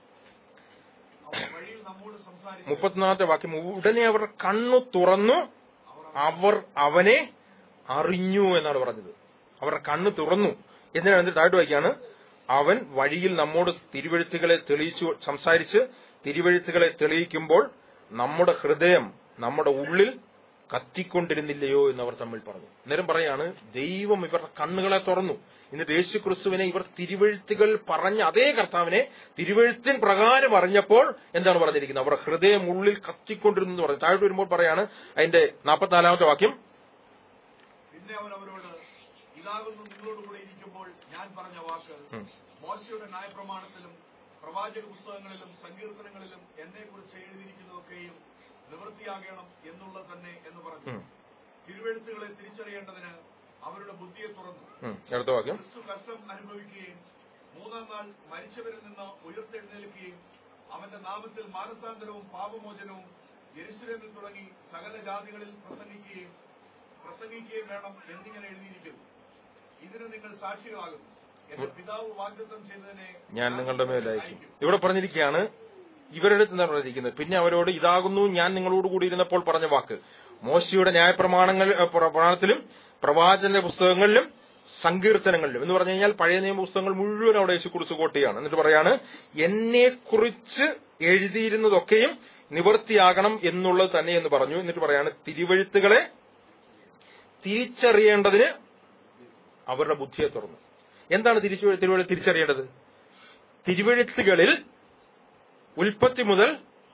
അവർ വഴിയിൽ നമ്മോട് സംസാരിച്ചു മുപ്പത്തിനാമത്തെ വാക്യം ഉടനെ അവർ കണ്ണു തുറന്നു അവർ അവനെ അറിഞ്ഞു എന്നാണ് പറഞ്ഞത് അവരുടെ കണ്ണ് തുറന്നു എന്തിനാണ് എന്നിട്ട് താഴോട്ട് വായിക്കാണ് അവൻ വഴിയിൽ നമ്മോട് തിരുവഴുത്തുകളെ തെളിയിച്ചു സംസാരിച്ച് തിരുവഴുത്തുകളെ തെളിയിക്കുമ്പോൾ നമ്മുടെ ഹൃദയം നമ്മുടെ ഉള്ളിൽ കത്തിക്കൊണ്ടിരുന്നില്ലയോ എന്ന് അവർ തമ്മിൽ പറഞ്ഞു നേരം പറയാണ് ദൈവം ഇവരുടെ കണ്ണുകളെ തുറന്നു എന്നിട്ട് യേശു ക്രിസ്തുവിനെ ഇവർ തിരുവഴുത്തുകൾ പറഞ്ഞ അതേ കർത്താവിനെ തിരുവഴുത്തിൻ പ്രകാരം അറിഞ്ഞപ്പോൾ എന്താണ് പറഞ്ഞിരിക്കുന്നത് അവരുടെ ഹൃദയം ഉള്ളിൽ കത്തിക്കൊണ്ടിരുന്നു എന്ന് പറഞ്ഞു താഴോട്ട് വരുമ്പോൾ പറയാണ് അതിന്റെ നാൽപ്പത്തിനാലാമത്തെ വാക്യം പിന്നെ അവൻ അവരോട് ഇതാകുന്നു നിങ്ങളോടുകൂടെ ഇരിക്കുമ്പോൾ ഞാൻ പറഞ്ഞ വാക്ക് ഉം. മോശയുടെ ന്യായപ്രമാണത്തിലും പ്രവാചക പുസ്തകങ്ങളിലും സങ്കീർത്തനങ്ങളിലും എന്നെ കുറിച്ച് എഴുതിയിരിക്കുന്നതൊക്കെയും നിവൃത്തിയാകണം എന്നുള്ളത് തന്നെ എന്ന് പറഞ്ഞു ഉം, തിരുവെഴുത്തുകളെ തിരിച്ചറിയേണ്ടതിന് അവരുടെ ബുദ്ധിയെ തുറന്നു ഉം. അടുത്ത വാക്യം ക്രിസ്തു കഷ്ടം അനുഭവിക്കുകയും മൂന്നാം നാൾ മരിച്ചവരിൽ നിന്ന് ഉയർത്തെഴുന്നേൽക്കുകയും അവന്റെ നാമത്തിൽ മാനസാന്തരവും പാപമോചനവും യെരുശലേമിൽ തുടങ്ങി സകല ജാതികളിൽ പ്രസംഗിക്കുകയും പ്രസംഗിക്കുകയും വേണം എന്നിങ്ങനെ എഴുതിയിരിക്കുന്നു ഇതിന് നിങ്ങൾ സാക്ഷികളാകുന്നു എന്റെ പിതാവ് വാഗ്ദത്തം ചെയ്തതിനെ ഞാൻ നിങ്ങളുടെ മേലയക്കും ഇവിടെ പറഞ്ഞിരിക്കുകയാണ് ഇവരുടെ അടുത്ത് എന്താണ് പറഞ്ഞിരിക്കുന്നത് പിന്നെ അവരോട് ഇതാകുന്നു ഞാൻ നിങ്ങളോട് കൂടി ഇരുന്നപ്പോൾ പറഞ്ഞ വാക്ക് മോശയുടെ ന്യായപ്രമാണങ്ങൾ ഏ, പ്ര- പ്രമാണത്തിലും പ്രവാചന്റെ പുസ്തകങ്ങളിലും സങ്കീർത്തനങ്ങളിലും എന്ന് പറഞ്ഞു കഴിഞ്ഞാൽ പഴയ നിയമ പുസ്തകങ്ങൾ മുഴുവൻ അവിടെ യേശുക്കുറിച്ച് കോട്ടിയാണ് എന്നിട്ട് പറയാണ് എന്നെ കുറിച്ച് എഴുതിയിരുന്നതൊക്കെയും നിവൃത്തിയാകണം എന്നുള്ളത് തന്നെ എന്ന് പറഞ്ഞു എന്നിട്ട് പറയാണ് തിരുവഴുത്തുകളെ തിരിച്ചറിയേണ്ടതിന് അവരുടെ ബുദ്ധിയെ തുറന്നു എന്താണ് തിരിച്ചു തിരുവഴുത്ത് തിരിച്ചറിയേണ്ടത് തിരുവഴുത്തുകളിൽ ഉൽപ്പത്തി മുതൽ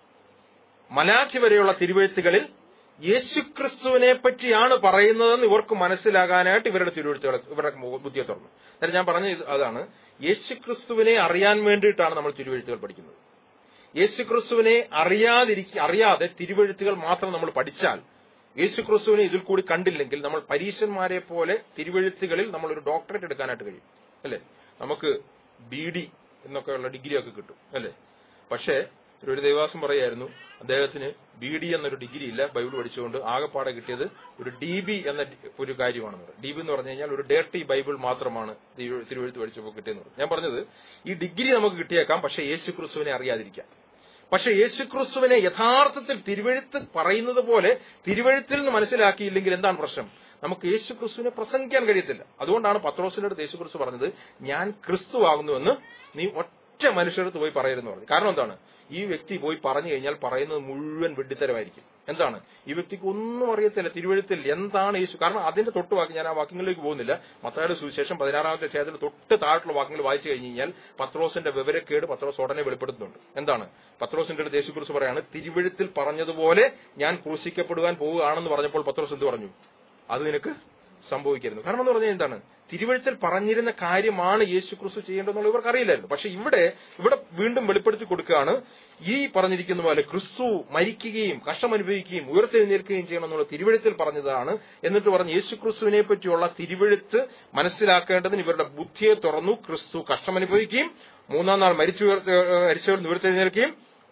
മലാഖി വരെയുള്ള തിരുവഴുത്തുകളിൽ യേശുക്രിസ്തുവിനെ പറ്റിയാണ് പറയുന്നതെന്ന് ഇവർക്ക് മനസ്സിലാകാനായിട്ട് ഇവരുടെ തിരുവഴുത്തുകൾ ഇവരുടെ ബുദ്ധിയെ തുറന്നു അന്നേരം ഞാൻ പറഞ്ഞ ഇത് അതാണ് യേശുക്രിസ്തുവിനെ അറിയാൻ വേണ്ടിയിട്ടാണ് നമ്മൾ തിരുവഴുത്തുകൾ പഠിക്കുന്നത് യേശുക്രിസ്തുവിനെ അറിയാതിരിക്ക അറിയാതെ തിരുവഴുത്തുകൾ മാത്രം നമ്മൾ പഠിച്ചാൽ യേശുക്രിസ്തുവിനെ ഇതിൽ കൂടി കണ്ടില്ലെങ്കിൽ നമ്മൾ പരീശന്മാരെ പോലെ തിരുവഴുത്തുകളിൽ നമ്മൾ ഒരു ഡോക്ടറേറ്റ് എടുക്കാനായിട്ട് കഴിയും അല്ലേ നമുക്ക് ബി ഡി എന്നൊക്കെയുള്ള ഡിഗ്രി ഒക്കെ കിട്ടും അല്ലേ പക്ഷേ ഒരു ദൈവാസം പറയായിരുന്നു അദ്ദേഹത്തിന് ബി ഡി എന്നൊരു ഡിഗ്രി ഇല്ല ബൈബിൾ പഠിച്ചുകൊണ്ട് ആകെപ്പാടെ കിട്ടിയത് ഒരു ഡി ബി എന്ന ഡി- ഒരു കാര്യമാണെന്ന് പറയും ഡി ബി എന്ന് പറഞ്ഞു കഴിഞ്ഞാൽ ഒരു ഡേർട്ടി ബൈബിൾ മാത്രമാണ് തിരു- തിരുവഴുത്ത് പഠിച്ചപ്പോൾ കിട്ടിയെന്ന് പറഞ്ഞു ഞാൻ പറഞ്ഞത് ഈ ഡിഗ്രി നമുക്ക് കിട്ടിയേക്കാം പക്ഷേ യേശു ക്രിസ്തുവിനെ അറിയാതിരിക്കാം പക്ഷെ യേശുക്രിസ്തുവിനെ യഥാർത്ഥത്തിൽ തിരുവഴുത്ത് പറയുന്നത് പോലെ തിരുവഴുത്തിൽ നിന്ന് മനസ്സിലാക്കിയില്ലെങ്കിൽ എന്താണ് പ്രശ്നം നമുക്ക് യേശുക്രിസ്തുവിനെ പ്രസംഗിക്കാൻ കഴിയത്തില്ല അതുകൊണ്ടാണ് പത്രോസിന്റെ അടുത്ത് യേശുക്രിസ്തു പറഞ്ഞത് ഞാൻ ക്രിസ്തു ആകുന്നുവെന്ന് നീ ഒറ്റ മനുഷ്യരടുത്ത് പോയി പറയരുതെന്ന് പറഞ്ഞു കാരണം എന്താണ് ഈ വ്യക്തി പോയി പറഞ്ഞു കഴിഞ്ഞാൽ പറയുന്നത് മുഴുവൻ വെഡിത്തരമായിരിക്കും എന്താണ് ഈ വ്യക്തിക്ക് ഒന്നും അറിയത്തില്ല തിരുവഴുത്തിൽ എന്താണ് യേശു കാരണം അതിന്റെ തൊട്ട് വാക്ക് ഞാൻ ആ വാക്യങ്ങളിലേക്ക് പോകുന്നില്ല മത്തായുടെ സുവിശേഷം പതിനാറാമത്തെ അധ്യായത്തിൽ തൊട്ട് താഴെയുള്ള വാക്യങ്ങൾ വായിച്ചു കഴിഞ്ഞ് കഴിഞ്ഞാൽ പത്രോസിന്റെ വിവരക്കേട് പത്രോസ് ഉടനെ വെളിപ്പെടുത്തുന്നുണ്ട് എന്താണ് പത്രോസിന്റെ അടുത്ത് യേശുക്കുറിച്ച് പറയാണ് തിരുവഴുത്തിൽ പറഞ്ഞതുപോലെ ഞാൻ ക്രൂശിക്കപ്പെടുവാൻ പോവുകയാണെന്ന് പറഞ്ഞപ്പോൾ പത്രോസ് എന്ത് പറഞ്ഞു അത് നിനക്ക് സംഭവിക്കരുത് കാരണം എന്ന് പറഞ്ഞാൽ എന്താണ് തിരുവഴുത്തിൽ പറഞ്ഞിരുന്ന കാര്യമാണ് യേശു ക്രിസ്തു ചെയ്യേണ്ടതെന്നുള്ള ഇവർക്ക് അറിയില്ലായിരുന്നു പക്ഷെ ഇവിടെ ഇവിടെ വീണ്ടും വെളിപ്പെടുത്തി കൊടുക്കുകയാണ് ഈ പറഞ്ഞിരിക്കുന്ന പോലെ ക്രിസ്തു മരിക്കുകയും കഷ്ടം അനുഭവിക്കുകയും ഉയർത്തെഴുന്നേൽക്കുകയും ചെയ്യണം എന്നുള്ള തിരുവഴുത്തിൽ പറഞ്ഞതാണ് എന്നിട്ട് പറഞ്ഞ് യേശു ക്രിസ്തുവിനെ പറ്റിയുള്ള തിരുവഴുത്ത് മനസ്സിലാക്കേണ്ടതിന് ഇവരുടെ ബുദ്ധിയെ തുറന്നു ക്രിസ്തു കഷ്ടം അനുഭവിക്കുകയും മൂന്നാം നാൾ മരിച്ചു ഉയർത്ത- മരിച്ചവർ ഉയർത്തെഴുന്നേൽക്കുകയും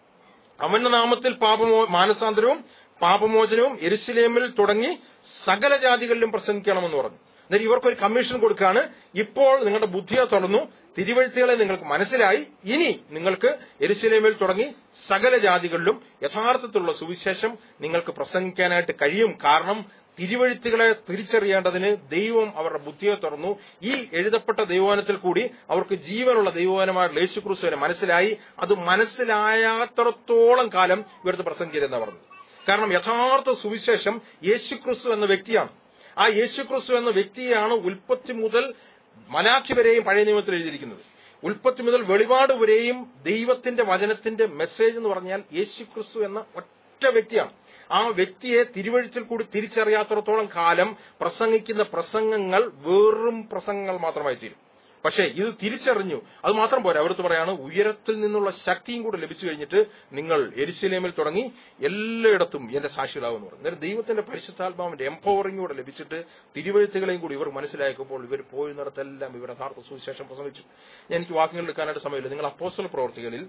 അവന്റെ നാമത്തിൽ പാപമോ മാനസാന്തരവും പാപമോചനവും എരുസലേമിൽ തുടങ്ങി സകല ജാതികളിലും പ്രസംഗിക്കണമെന്ന് പറഞ്ഞു എന്നിട്ട് ഇവർക്കൊരു കമ്മീഷൻ കൊടുക്കുകയാണ് ഇപ്പോൾ നിങ്ങളുടെ ബുദ്ധിയെ തുറന്നു തിരുവഴുത്തുകളെ നിങ്ങൾക്ക് മനസ്സിലായി ഇനി നിങ്ങൾക്ക് എരുസലേമിൽ തുടങ്ങി സകല ജാതികളിലും യഥാർത്ഥത്തിലുള്ള സുവിശേഷം നിങ്ങൾക്ക് പ്രസംഗിക്കാനായിട്ട് കഴിയും കാരണം തിരുവഴുത്തുകളെ തിരിച്ചറിയേണ്ടതിന് ദൈവം അവരുടെ ബുദ്ധിയെ തുറന്നു ഈ എഴുതപ്പെട്ട ദൈവവനത്തിൽ കൂടി അവർക്ക് ജീവനുള്ള ദൈവവനമായ യേശുക്രിസ്തുവിനെ മനസ്സിലായി അത് മനസ്സിലായാത്രത്തോളം കാലം ഇവർക്ക് പ്രസംഗിക്കരുതെന്ന് പറഞ്ഞു കാരണം യഥാർത്ഥ സുവിശേഷം യേശുക്രിസ്തു എന്ന വ്യക്തിയാണ് ആ യേശുക്രിസ്തു എന്ന വ്യക്തിയാണ് ഉൽപ്പത്തി മുതൽ മലാഖി വരെയും പഴയ നിയമത്തിൽ എഴുതിയിരിക്കുന്നത് ഉൽപ്പത്തി മുതൽ വെളിപാട് വരെയും ദൈവത്തിന്റെ വചനത്തിന്റെ മെസ്സേജ് എന്ന് പറഞ്ഞാൽ യേശുക്രിസ്തു എന്ന ഒറ്റ വ്യക്തിയാണ് ആ വ്യക്തിയെ തിരുവഴുത്തിൽ കൂടി തിരിച്ചറിയാത്തിടത്തോളം കാലം പ്രസംഗിക്കുന്ന പ്രസംഗങ്ങൾ വെറും പ്രസംഗങ്ങൾ മാത്രമായി തീരും പക്ഷേ ഇത് തിരിച്ചറിഞ്ഞു അത് മാത്രം പോരാ അവിടുത്തെ പറയാണ് ഉയരത്തിൽ നിന്നുള്ള ശക്തിയും കൂടെ ലഭിച്ചു കഴിഞ്ഞിട്ട് നിങ്ങൾ എരിശിലേമിൽ തുടങ്ങി എല്ലായിടത്തും എന്റെ സാക്ഷികളാകുമെന്ന് പറഞ്ഞു അന്നേരം ദൈവത്തിന്റെ പരിശുദ്ധാത്മാവിന്റെ എംപവറിംഗ് കൂടെ ലഭിച്ചിട്ട് തിരുവഴുത്തുകളെയും കൂടി ഇവർ മനസ്സിലാക്കിയപ്പോൾ ഇവർ പോയിന്നിടത്തെല്ലാം ഇവർ യഥാർത്ഥ സുവിശേഷം പ്രസംഗിച്ചു ഞാൻ എനിക്ക് വാക്കുകൾ എടുക്കാനായിട്ട് സമയമില്ല നിങ്ങൾ അപ്പോസ്റ്റൽ പ്രവർത്തികളിൽ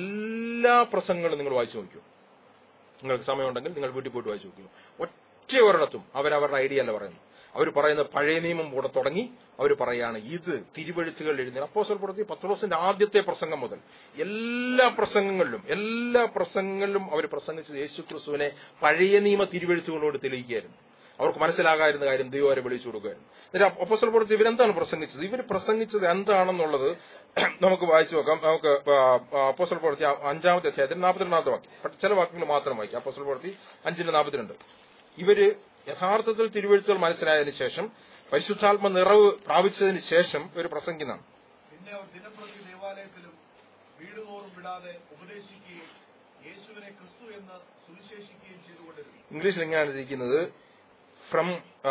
എല്ലാ പ്രസംഗങ്ങളും നിങ്ങൾ വായിച്ചു നോക്കൂ നിങ്ങൾക്ക് സമയമുണ്ടെങ്കിൽ നിങ്ങൾ വീട്ടിൽ പോയിട്ട് വായിച്ചു നോക്കൂ ഒറ്റ ഒരിടത്തും അവരവരുടെ ഐഡിയ അല്ല പറയുന്നത് അവർ പറയുന്ന പഴയ നിയമം കൂടെ തുടങ്ങി അവർ പറയാണ് ഇത് തിരുവഴുത്തുകളിൽ എഴുതി അപ്പോസൽ പ്രവൃത്തി പത്രോസിന്റെ ആദ്യത്തെ പ്രസംഗം മുതൽ എല്ലാ പ്രസംഗങ്ങളിലും എല്ലാ പ്രസംഗങ്ങളിലും അവർ പ്രസംഗിച്ചത് യേശു ക്രിസ്തുവിനെ പഴയ നിയമ തിരുവഴുത്തുകളോട് തെളിയിക്കുകയായിരുന്നു അവർക്ക് മനസ്സിലാകാതിരുന്ന കാര്യം ദൈവം അവരെ വിളിച്ചു കൊടുക്കുകയായിരുന്നു എന്നിട്ട് അപ്പോസൽ പ്രവൃത്തി ഇവരെന്താണ് പ്രസംഗിച്ചത് ഇവർ പ്രസംഗിച്ചത് എന്താണെന്നുള്ളത് നമുക്ക് വായിച്ചു നോക്കാം നമുക്ക് അപ്പോസൽ പ്രവൃത്തി അഞ്ചാമത്തെ അധ്യായത്തിൽ നാൽപ്പത്തിരണ്ടാമത്തെ വാക്യം ചില വാക്യങ്ങൾ മാത്രം വായിക്കാം അപ്പോസൽ പ്രവൃത്തി അഞ്ചിന്റെ നാൽപ്പത്തിരണ്ട് ഇവര് യഥാർത്ഥത്തിൽ തിരുവഴുത്തുകൾ മനസ്സിലായതിനു ശേഷം പരിശുദ്ധാത്മ നിറവ് പ്രാപിച്ചതിന് ശേഷം ഇവർ പ്രസംഗിക്കുന്നതാണ് പിന്നെ അവർ ദിനപ്രതി ദേവാലയത്തിലും വീട് തോറും വിടാതെ ഉപദേശിക്കുകയും യേശുവിനെ ക്രിസ്തു എന്ന് സുവിശേഷിക്കുകയും ചെയ്തുകൊണ്ടിരുന്നു ഇംഗ്ലീഷിൽ എങ്ങനെയാണ് ഇരിക്കുന്നത് from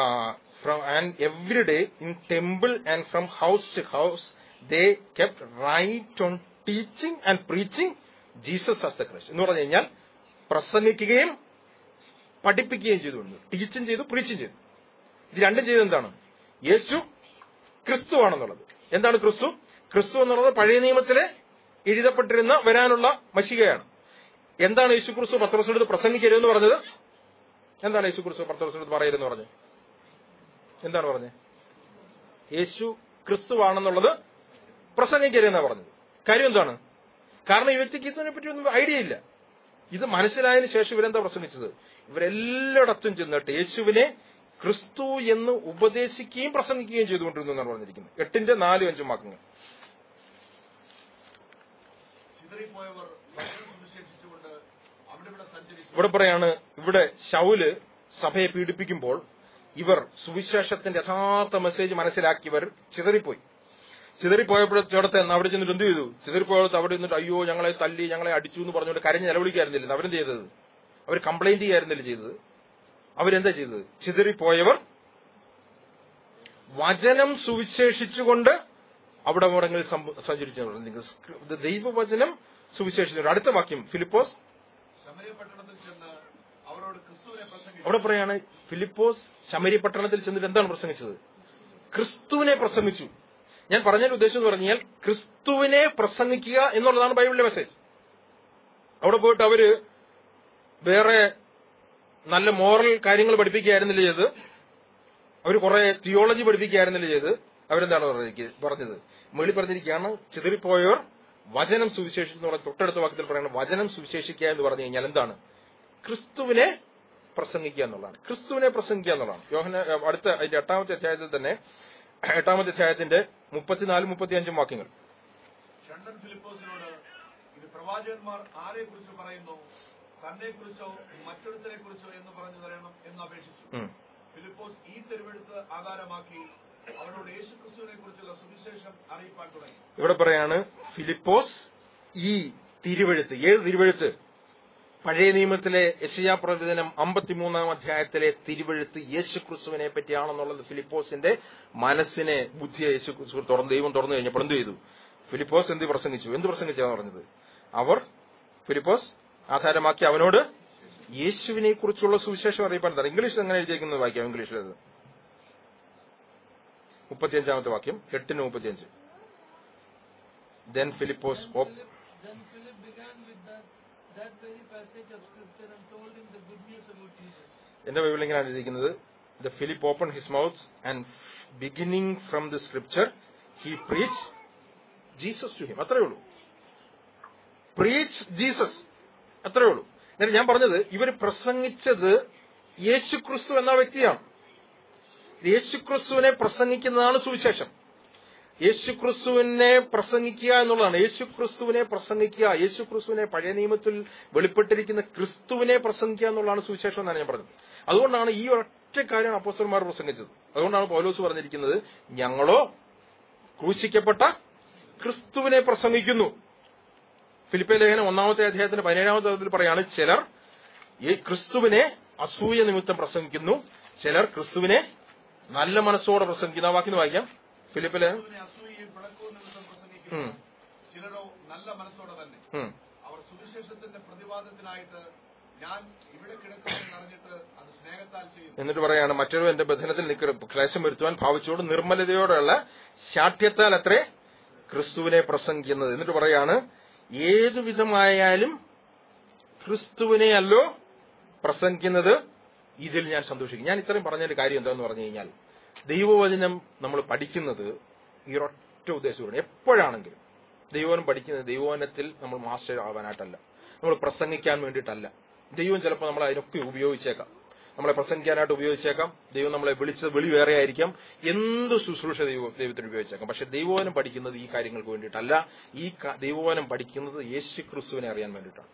from and every day in temple and from house to house they kept right on teaching and preaching Jesus as the Christ എന്ന് പറഞ്ഞു കഴിഞ്ഞാൽ പ്രസംഗിക്കുകയും പഠിപ്പിക്കുകയും ചെയ്തുകൊണ്ട് ടീച്ചും ചെയ്തു പ്രീച്ചും ചെയ്തു ഇത് രണ്ടും ചെയ്തത് എന്താണ് യേശു ക്രിസ്തു ആണെന്നുള്ളത് എന്താണ് ക്രിസ്തു ക്രിസ്തു എന്നുള്ളത് പഴയ നിയമത്തിലെ എഴുതപ്പെട്ടിരുന്ന വരാനുള്ള മഷികയാണ് എന്താണ് യേശു ക്രിസ്തു പത്രോസിനടുത്ത് പ്രസംഗിക്കരുതെന്ന് പറഞ്ഞത് എന്താണ് യേശു ക്രിസ്തു പത്രോസിനടുത്ത് പറയരുതെന്ന് പറഞ്ഞത് എന്താണ് പറഞ്ഞത് യേശു ക്രിസ്തുവാണെന്നുള്ളത് പ്രസംഗിക്കരുതെന്നാ പറഞ്ഞത് കാര്യം എന്താണ് കാരണം ഈ വ്യക്തിക്ക് ഇതിനെ പറ്റി ഒന്നും ഐഡിയ ഇല്ല ഇത് മനസ്സിലായതിനു ശേഷം ഇവരെന്താ പ്രസംഗിച്ചത് ഇവരെല്ലായിടത്തും ചെന്നിട്ട് യേശുവിനെ ക്രിസ്തു എന്ന് ഉപദേശിക്കുകയും പ്രസംഗിക്കുകയും ചെയ്തുകൊണ്ടിരുന്നു എന്നാണ് പറഞ്ഞിരിക്കുന്നത് എട്ടിന്റെ നാലും അഞ്ചും വാക്കുകൾ ചിതറിപ്പോയവർ വചനം സുവിശേഷിച്ചുകൊണ്ട് അവിടെ ഇവിടെ സഞ്ചരിച്ചു ഇവിടെ പറയാണ് ഇവിടെ ശൗല് സഭയെ പീഡിപ്പിക്കുമ്പോൾ ഇവർ സുവിശേഷത്തിന്റെ യഥാർത്ഥ മെസ്സേജ് മനസ്സിലാക്കിയവർ ചിതറിപ്പോയി ചിതറിപ്പോയപ്പോഴത്തെ അവിടെ ചെന്നിട്ട് എന്ത് ചെയ്തു ചിതറിപ്പോയപ്പോൾ അവിടെ നിന്നിട്ട് അയ്യോ ഞങ്ങളെ തല്ലി ഞങ്ങളെ അടിച്ചു എന്ന് പറഞ്ഞുകൊണ്ട് കരഞ്ഞ് നിലവിളിക്കായിരുന്നില്ല അവരെന്ത് ചെയ്തത് അവർ കംപ്ലൈന്റ് ചെയ്യായിരുന്നില്ല ചെയ്തത് അവരെന്താ ചെയ്തത് ചിതറിപ്പോയവർ വചനം സുവിശേഷിച്ചുകൊണ്ട് അവിടെ അവിടങ്ങളിൽ സംഭ- സഞ്ചരിച്ചു ഇത് ദൈവവചനം സുവിശേഷിച്ചു അടുത്ത വാക്യം ഫിലിപ്പോസ് ശമരിയ പട്ടണത്തിൽ ചെന്ന് അവരോട് ക്രിസ്തുവിനെ പ്രസംഗിച്ചു അവിടെ പറയാണ് ഫിലിപ്പോസ് ശമരി പട്ടണത്തിൽ ചെന്നിട്ട് എന്താണ് പ്രസംഗിച്ചത് ക്രിസ്തുവിനെ പ്രസംഗിച്ചു ഞാൻ പറഞ്ഞതിന്റെ ഉദ്ദേശം എന്ന് പറഞ്ഞാൽ ക്രിസ്തുവിനെ പ്രസംഗിക്കുക എന്നുള്ളതാണ് ബൈബിളിലെ മെസ്സേജ് അവിടെ പോയിട്ട് അവര് വേറെ നല്ല മോറൽ കാര്യങ്ങൾ പഠിപ്പിക്കുകയായിരുന്നില്ല ചെയ്ത് അവർ കുറെ തിയോളജി പഠിപ്പിക്കുകയായിരുന്നില്ല ചെയ്ത് അവരെന്താണ് പറഞ്ഞിരിക്ക- പറഞ്ഞത് മേളി പറഞ്ഞിരിക്കുകയാണ് ചിതറിപ്പോയവർ വചനം സുവിശേഷിച്ചു എന്ന് പറഞ്ഞ തൊട്ടടുത്ത വാക്യത്തിൽ പറയുന്നത് വചനം സുവിശേഷിക്കുക എന്ന് പറഞ്ഞു കഴിഞ്ഞാൽ എന്താണ് ക്രിസ്തുവിനെ പ്രസംഗിക്കുക എന്നുള്ളതാണ് ക്രിസ്തുവിനെ പ്രസംഗിക്കുക എന്നുള്ളതാണ് യോഹന അടുത്ത അതിന്റെ എട്ടാമത്തെ അധ്യായത്തിൽ തന്നെ എട്ടാമത്തെ അധ്യായത്തിന്റെ മുപ്പത്തിനാലും മുപ്പത്തിയഞ്ചും വാക്യങ്ങൾ ഷണ്ടൻ ഫിലിപ്പോസിനോട് ഇത് പ്രവാചകന്മാർ ആരെ കുറിച്ച് പറയുന്നു തന്നെ കുറിച്ചോ മറ്റൊരുത്തരെ കുറിച്ചോ എന്ന് പറഞ്ഞു തരണം എന്ന് അപേക്ഷിച്ചു ഉം. ഫിലിപ്പോസ് ഈ തെരുവെടുത്ത് ആധാരമാക്കി അവരോട് യേശുക്രിസ്തുവിനെ കുറിച്ചുള്ള സുവിശേഷം അറിയിപ്പാൻ തുടങ്ങി ഇവിടെ പറയാണ് ഫിലിപ്പോസ് ഈ തിരുവഴുത്ത് ഏത് തിരുവഴുത്ത് പഴയ നിയമത്തിലെ യശയാ പ്രവചനം അമ്പത്തിമൂന്നാം അധ്യായത്തിലെ തിരുവഴുത്ത് യേശു ക്രിസ്തുവിനെ പറ്റിയാണെന്നുള്ളത് ഫിലിപ്പോസിന്റെ മനസ്സിനെ ബുദ്ധിയെ യേശു ക്രിസ്തു തുറന്ന് ദൈവം തുറന്നു കഴിഞ്ഞപ്പോൾ എന്ത് ചെയ്തു ഫിലിപ്പോസ് എന്ത് പ്രസംഗിച്ചു എന്ത് പ്രസംഗിച്ചാണ് പറഞ്ഞത് അവർ ഫിലിപ്പോസ് ആധാരമാക്കി അവനോട് യേശുവിനെ കുറിച്ചുള്ള സുവിശേഷം അറിയിപ്പാൻ തരാം ഇംഗ്ലീഷിൽ എങ്ങനെ എഴുതിയിരിക്കുന്നത് വായിക്കാം ഇംഗ്ലീഷിൽ അത് മുപ്പത്തിയഞ്ചാമത്തെ വാക്യം എട്ടിന് മുപ്പത്തിയഞ്ച് then Philipose Then Philip, then Philip began with that, that very passage of scripture and told him the good news about Jesus. എന്റെ ബൈബിളിൽ ഇങ്ങനെയാണ് എഴുതിയിരിക്കുന്നത് the Philip open his mouth and beginning from the scripture he preach Jesus to him അത്രേ ഉള്ളൂ പ്രീച്ച് ജീസസ് അത്രേ ഉള്ളൂ എന്നിട്ട് ഞാൻ പറഞ്ഞത് ഇവർ പ്രസംഗിച്ചത് യേശുക്രിസ്തു എന്ന വ്യക്തിയാണ് യേശുക്രിസ്തുവിനെ പ്രസംഗിക്കുന്നതാണ് സുവിശേഷം യേശുക്രിസ്തുവിനെ പ്രസംഗിക്കുക എന്നുള്ളതാണ് യേശുക്രിസ്തുവിനെ പ്രസംഗിക്കുക യേശുക്രിസ്തുവിനെ പഴയ നിയമത്തിൽ വെളിപ്പെട്ടിരിക്കുന്ന ക്രിസ്തുവിനെ പ്രസംഗിക്കുക എന്നുള്ളതാണ് സുവിശേഷം എന്നാണ് ഞാൻ പറഞ്ഞത് അതുകൊണ്ടാണ് ഈ ഒറ്റ കാര്യം അപ്പോസ്റ്റന്മാർ പ്രസംഗിച്ചത് അതുകൊണ്ടാണ് പൗലോസ് പറഞ്ഞിരിക്കുന്നത് ഞങ്ങളോ ക്രൂശിക്കപ്പെട്ട ക്രിസ്തുവിനെ പ്രസംഗിക്കുന്നു ഫിലിപ്പെ ലേഖനം ഒന്നാമത്തെ അധ്യായത്തിന്റെ പതിനേഴാമത്തെ അധ്യായത്തിൽ പറയാണ് ചിലർ ഈ ക്രിസ്തുവിനെ അസൂയ നിമിത്തം പ്രസംഗിക്കുന്നു ചിലർ ക്രിസ്തുവിനെ നല്ല മനസ്സോടെ പ്രസംഗിക്കുന്നു ആ വാക്കിന് വായിക്കാം ഫിലിപ്പ് ലേഖനം ക്രിസ്തുവിനെ അസൂയയും പിണക്കവും നിമിത്തം പ്രസംഗിക്കുന്നു ഉം. ചിലരോ നല്ല മനസ്സോടെ തന്നെ ഉം. അവർ സുവിശേഷത്തിന്റെ പ്രതിവാദത്തിനായിട്ട് ഞാൻ ഇവിടെ കിടക്കുമെന്ന് അറിഞ്ഞിട്ട് അത് സ്നേഹത്താൽ ചെയ്യും എന്നിട്ട് പറയാണ് മറ്റൊരു എന്റെ ബന്ധനത്തിൽ നിൽക്ക ക്ലേശം വരുത്തുവാൻ ഭാവിച്ചോട് നിർമ്മലതയോടെയുള്ള ശാഠ്യത്താൽ അത്രേ ക്രിസ്തുവിനെ പ്രസംഗിക്കുന്നത് എന്നിട്ട് പറയാണ് ഏതു വിധമായാലും ക്രിസ്തുവിനെ അല്ലോ പ്രസംഗിക്കുന്നത് ഇതിൽ ഞാൻ സന്തോഷിക്കും ഞാൻ ഇത്രയും പറഞ്ഞതിന്റെ കാര്യം എന്താന്ന് പറഞ്ഞു കഴിഞ്ഞാൽ ദൈവവചനം നമ്മൾ പഠിക്കുന്നത് ഈ ഒരൊറ്റ ഉദ്ദേശമാണ് എപ്പോഴാണെങ്കിലും ദൈവവചനം പഠിക്കുന്നത് ദൈവവചനത്തിൽ നമ്മൾ മാസ്റ്റർ ആവാനായിട്ടല്ല നമ്മൾ പ്രസംഗിക്കാൻ വേണ്ടിയിട്ടല്ല ദൈവം ചിലപ്പോൾ നമ്മൾ അതിനൊക്കെ ഉപയോഗിച്ചേക്കാം നമ്മളെ പ്രസംഗിക്കാനായിട്ട് ഉപയോഗിച്ചേക്കാം ദൈവം നമ്മളെ വിളിച്ചത് വിളി വേറെ ആയിരിക്കാം എന്ത് ശുശ്രൂഷ ദൈവ ദൈവത്തിന് ഉപയോഗിച്ചേക്കാം പക്ഷെ ദൈവവചനം പഠിക്കുന്നത് ഈ കാര്യങ്ങൾക്ക് വേണ്ടിയിട്ടല്ല ഈ ക- ദൈവവചനം പഠിക്കുന്നത് യേശു ക്രിസ്തുവിനെ അറിയാൻ വേണ്ടിയിട്ടാണ്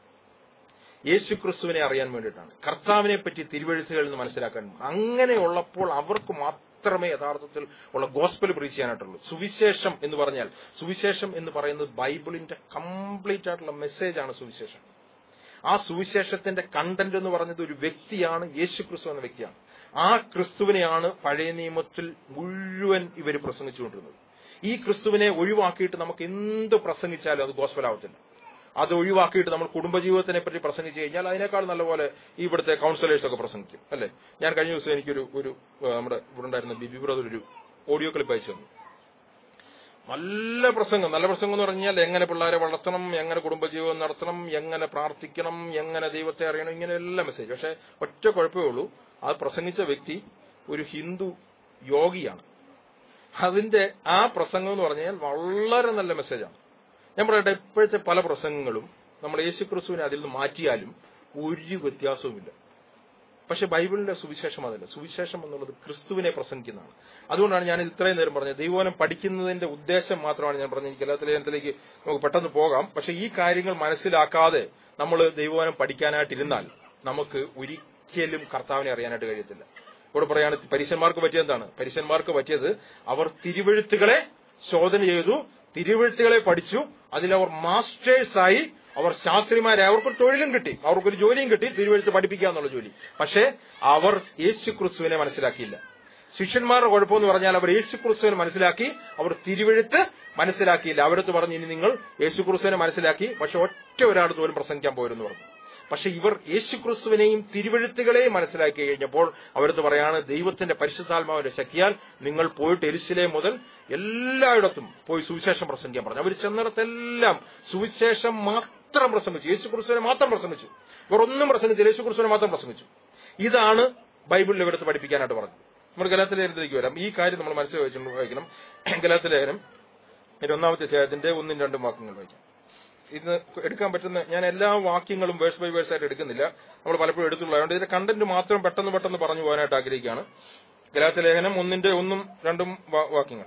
യേശു ക്രിസ്തുവിനെ അറിയാൻ വേണ്ടിയിട്ടാണ് കർത്താവിനെ പറ്റി തിരുവഴുത്തുകളിൽ നിന്ന് മനസ്സിലാക്കാൻ അങ്ങനെയുള്ളപ്പോൾ അവർക്ക് മാത്രമേ യഥാർത്ഥത്തിൽ ഉള്ള ഗോസ്പൽ ബ്രീച്ച് ചെയ്യാനായിട്ടുള്ളൂ സുവിശേഷം എന്ന് പറഞ്ഞാൽ സുവിശേഷം എന്ന് പറയുന്നത് ബൈബിളിന്റെ കംപ്ലീറ്റ് ആയിട്ടുള്ള മെസ്സേജാണ് സുവിശേഷം ആ സുവിശേഷത്തിന്റെ കണ്ടന്റ് എന്ന് പറഞ്ഞത് ഒരു വ്യക്തിയാണ് യേശു ക്രിസ്തു എന്ന വ്യക്തിയാണ് ആ ക്രിസ്തുവിനെയാണ് പഴയ നിയമത്തിൽ മുഴുവൻ ഇവർ പ്രസംഗിച്ചുകൊണ്ടിരുന്നത് ഈ ക്രിസ്തുവിനെ ഒഴിവാക്കിയിട്ട് നമുക്ക് എന്ത് പ്രസംഗിച്ചാലും അത് ഗോസ്പലാവത്തില്ല അത് ഒഴിവാക്കിയിട്ട് നമ്മൾ കുടുംബജീവിതത്തിനെ പറ്റി പ്രസംഗിച്ചു കഴിഞ്ഞാൽ അതിനേക്കാൾ നല്ലപോലെ ഈ ഇവിടുത്തെ കൗൺസിലേഴ്സ് ഒക്കെ പ്രസംഗിക്കും അല്ലെ ഞാൻ കഴിഞ്ഞ ദിവസം എനിക്കൊരു ഒരു ആ, നമ്മുടെ ഇവിടെ ഉണ്ടായിരുന്ന ബിബി ബ്രദർ ഒരു ഓഡിയോ ക്ലിപ്പ് അയച്ചു തന്നു നല്ല പ്രസംഗം നല്ല പ്രസംഗം എന്ന് പറഞ്ഞാൽ എങ്ങനെ പിള്ളേരെ വളർത്തണം എങ്ങനെ കുടുംബജീവിതം നടത്തണം എങ്ങനെ പ്രാർത്ഥിക്കണം എങ്ങനെ ദൈവത്തെ അറിയണം ഇങ്ങനെ എല്ലാ മെസ്സേജ് പക്ഷെ ഒറ്റ കുഴപ്പമേ ഉള്ളൂ അത് പ്രസംഗിച്ച വ്യക്തി ഒരു ഹിന്ദു യോഗിയാണ് അതിന്റെ ആ പ്രസംഗം എന്ന് പറഞ്ഞു കഴിഞ്ഞാൽ വളരെ നല്ല മെസ്സേജാണ് ഞാൻ പറയട്ടെ ഇപ്പോഴത്തെ പല പ്രസംഗങ്ങളും നമ്മൾ യേശു ക്രിസ്തുവിനെ അതിൽ നിന്ന് മാറ്റിയാലും ഒരു വ്യത്യാസവുമില്ല പക്ഷെ ബൈബിളിന്റെ സുവിശേഷം അതല്ല സുവിശേഷം എന്നുള്ളത് ക്രിസ്തുവിനെ പ്രസംഗിക്കുന്നതാണ് അതുകൊണ്ടാണ് ഞാൻ ഇത്രയും നേരം പറഞ്ഞത് ദൈവനം പഠിക്കുന്നതിന്റെ ഉദ്ദേശം മാത്രമാണ് ഞാൻ പറഞ്ഞത് എനിക്ക് എല്ലാ ലേഖനത്തിലേക്ക് നമുക്ക് പെട്ടെന്ന് പോകാം പക്ഷെ ഈ കാര്യങ്ങൾ മനസ്സിലാക്കാതെ നമ്മൾ ദൈവനം പഠിക്കാനായിട്ടിരുന്നാൽ നമുക്ക് ഒരിക്കലും കർത്താവിനെ അറിയാനായിട്ട് കഴിയത്തില്ല ഇവിടെ പറയാണ് പരീശന്മാർക്ക് പറ്റിയത് എന്താണ് പരീശന്മാർക്ക് പറ്റിയത് അവർ തിരുവഴുത്തുകളെ ശോധന ചെയ്തു തിരുവഴുത്തുകളെ പഠിച്ചു അതിലവർ മാസ്റ്റേഴ്സായി അവർ ശാസ്ത്രിമാരെ അവർക്ക് തൊഴിലും കിട്ടി അവർക്കൊരു ജോലിയും കിട്ടി തിരുവഴുത്ത് പഠിപ്പിക്കുക എന്നുള്ള ജോലി പക്ഷേ അവർ യേശു ക്രിസ്തുവിനെ മനസ്സിലാക്കിയില്ല ശിഷ്യന്മാരുടെ കുഴപ്പമെന്ന് പറഞ്ഞാൽ അവർ യേശു ക്രിസ്തുവിനെ മനസ്സിലാക്കി അവർ തിരുവഴുത്ത് മനസ്സിലാക്കിയില്ല അവിടുത്തെ പറഞ്ഞു ഇനി നിങ്ങൾ യേശു ക്രിസ്തുവിനെ മനസ്സിലാക്കി പക്ഷെ ഒറ്റ ഒരാൾ പോലും പ്രസംഗിക്കാൻ പോയിരുന്നു പറഞ്ഞു പക്ഷെ ഇവർ യേശു ക്രിസ്തുവിനെയും തിരുവഴുത്തുകളെയും മനസ്സിലാക്കി കഴിഞ്ഞപ്പോൾ അവിടുത്തെ പറയാണ് ദൈവത്തിന്റെ പരിശുദ്ധാത്മാവിന്റെ ശക്തിയാൽ നിങ്ങൾ പോയിട്ട് എരിശിലെ മുതൽ എല്ലായിടത്തും പോയി സുവിശേഷം പ്രസംഗിക്കാൻ പറഞ്ഞു അവർ ചെന്നിടത്തെല്ലാം സുവിശേഷം മാത്രം പ്രസംഗിച്ചു യേശു ക്രിസ്തുവിനെ മാത്രം പ്രസംഗിച്ചു ഇവർ ഒന്നും പ്രസംഗിച്ചില്ല യേശു ക്രിസ്തുവിനെ മാത്രം പ്രസംഗിച്ചു ഇതാണ് ബൈബിളിൽ ഇവിടുത്തെ പഠിപ്പിക്കാനായിട്ട് പറഞ്ഞത് നമ്മൾ ഗലാത്ത ലേഖനത്തിലേക്ക് വരാം ഈ കാര്യം നമ്മൾ മനസ്സിൽ വായിച്ചു വായിക്കണം ഗലാത്ത ലേഖനം ഇതിന്റെ ഒന്നാമത്തെ അധ്യായത്തിന്റെ ഒന്നും രണ്ടും വാക്യങ്ങൾ വായിക്കാം ഇന്ന് എടുക്കാൻ പറ്റുന്ന ഞാൻ എല്ലാ വാക്യങ്ങളും വേഴ്സ് ബൈ വേഴ്സ് ആയിട്ട് എടുക്കുന്നില്ല നമ്മൾ പലപ്പോഴും എടുത്തുള്ളൂ അതുകൊണ്ട് ഇതിന്റെ കണ്ടന്റ് മാത്രം പെട്ടെന്ന് പെട്ടെന്ന് പറഞ്ഞു പോകാനായിട്ട് ആഗ്രഹിക്കുകയാണ് ഗലാത്ത ലേഖനം ഒന്നിന്റെ ഒന്നും രണ്ടും വാ- വാക്യങ്ങൾ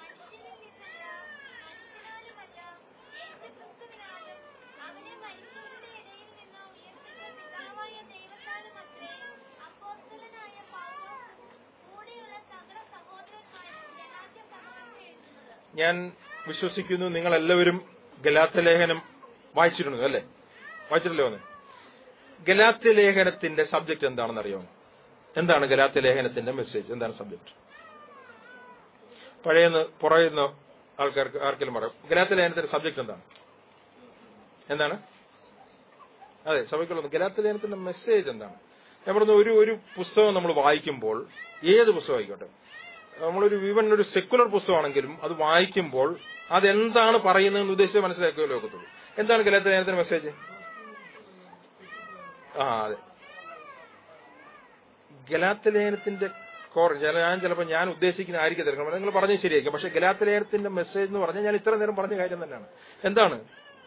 ഞാൻ വിശ്വസിക്കുന്നു നിങ്ങൾ എല്ലാവരും ഗലാത്ത ലേഖനം വായിച്ചിട്ടുണ്ട് അല്ലേ വായിച്ചിട്ടില്ലേ ഒന്ന് ഗലാത്ത ലേഖനത്തിന്റെ സബ്ജക്ട് എന്താണെന്ന് അറിയാമോ എന്താണ് ഗലാത്ത ലേഖനത്തിന്റെ മെസ്സേജ് എന്താണ് സബ്ജക്ട് പഴയെന്ന് പുറയുന്ന ആൾക്കാർക്ക് ആർക്കെങ്കിലും പറയാം ഗലാത്ത ലേഖനത്തിന്റെ സബ്ജക്ട് എന്താണ് എന്താണ് അതെ സഭയ്ക്കുള്ളത് ഗലാത്ത ലേഖനത്തിന്റെ മെസ്സേജ് എന്താണ് ഞാൻ പറഞ്ഞ ഒരു ഒരു പുസ്തകം നമ്മൾ വായിക്കുമ്പോൾ ഏത് പുസ്തകം ആയിക്കോട്ടെ നമ്മളൊരു ഈവൻ ഒരു സെക്കുലർ പുസ്തകമാണെങ്കിലും അത് വായിക്കുമ്പോൾ അതെന്താണ് പറയുന്നതെന്ന് ഉദ്ദേശിച്ച് മനസ്സിലാക്കുകയല്ലോ ഒക്കത്തുള്ളൂ എന്താണ് ഗലാത്ത ലേഖനത്തിന്റെ മെസ്സേജ് ആ അതെ ഗലാത്ത ലേഖനത്തിന്റെ കോർ ചില ഞാൻ ചിലപ്പോൾ ഞാൻ ഉദ്ദേശിക്കുന്ന ആയിരിക്കും തിരക്കണം നിങ്ങൾ പറഞ്ഞത് ശരിയായിരിക്കും പക്ഷെ ഗലാത്ത ലേഖനത്തിന്റെ മെസ്സേജ് എന്ന് പറഞ്ഞാൽ ഞാൻ ഇത്ര നേരം പറഞ്ഞ കാര്യം തന്നെയാണ് എന്താണ്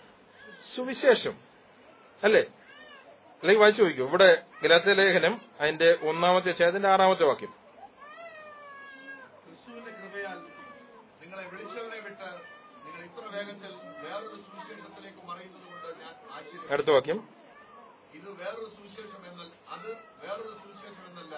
സുവിശേഷം അല്ലേ അല്ലെങ്കിൽ വായിച്ചു നോക്കൂ ഇവിടെ ഗലാത്ത ലേഖനം അതിന്റെ ഒന്നാമത്തെ അധ്യായത്തിന്റെ ആറാമത്തെ വാക്യം ക്രിസ്തുവിന്റെ കൃപയാൽ നിങ്ങളെ വിളിച്ചവനെ വിട്ട് നിങ്ങൾ ഇത്ര വേഗത്തിൽ വേറൊരു സുവിശേഷത്തിലേക്ക് മറിയുന്നത് കൊണ്ട് ഞാൻ ആശ്ചര്യം അടുത്ത വാക്യം ഇത് വേറൊരു സുവിശേഷം എന്നാൽ അത് വേറൊരു സുവിശേഷം എന്നല്ല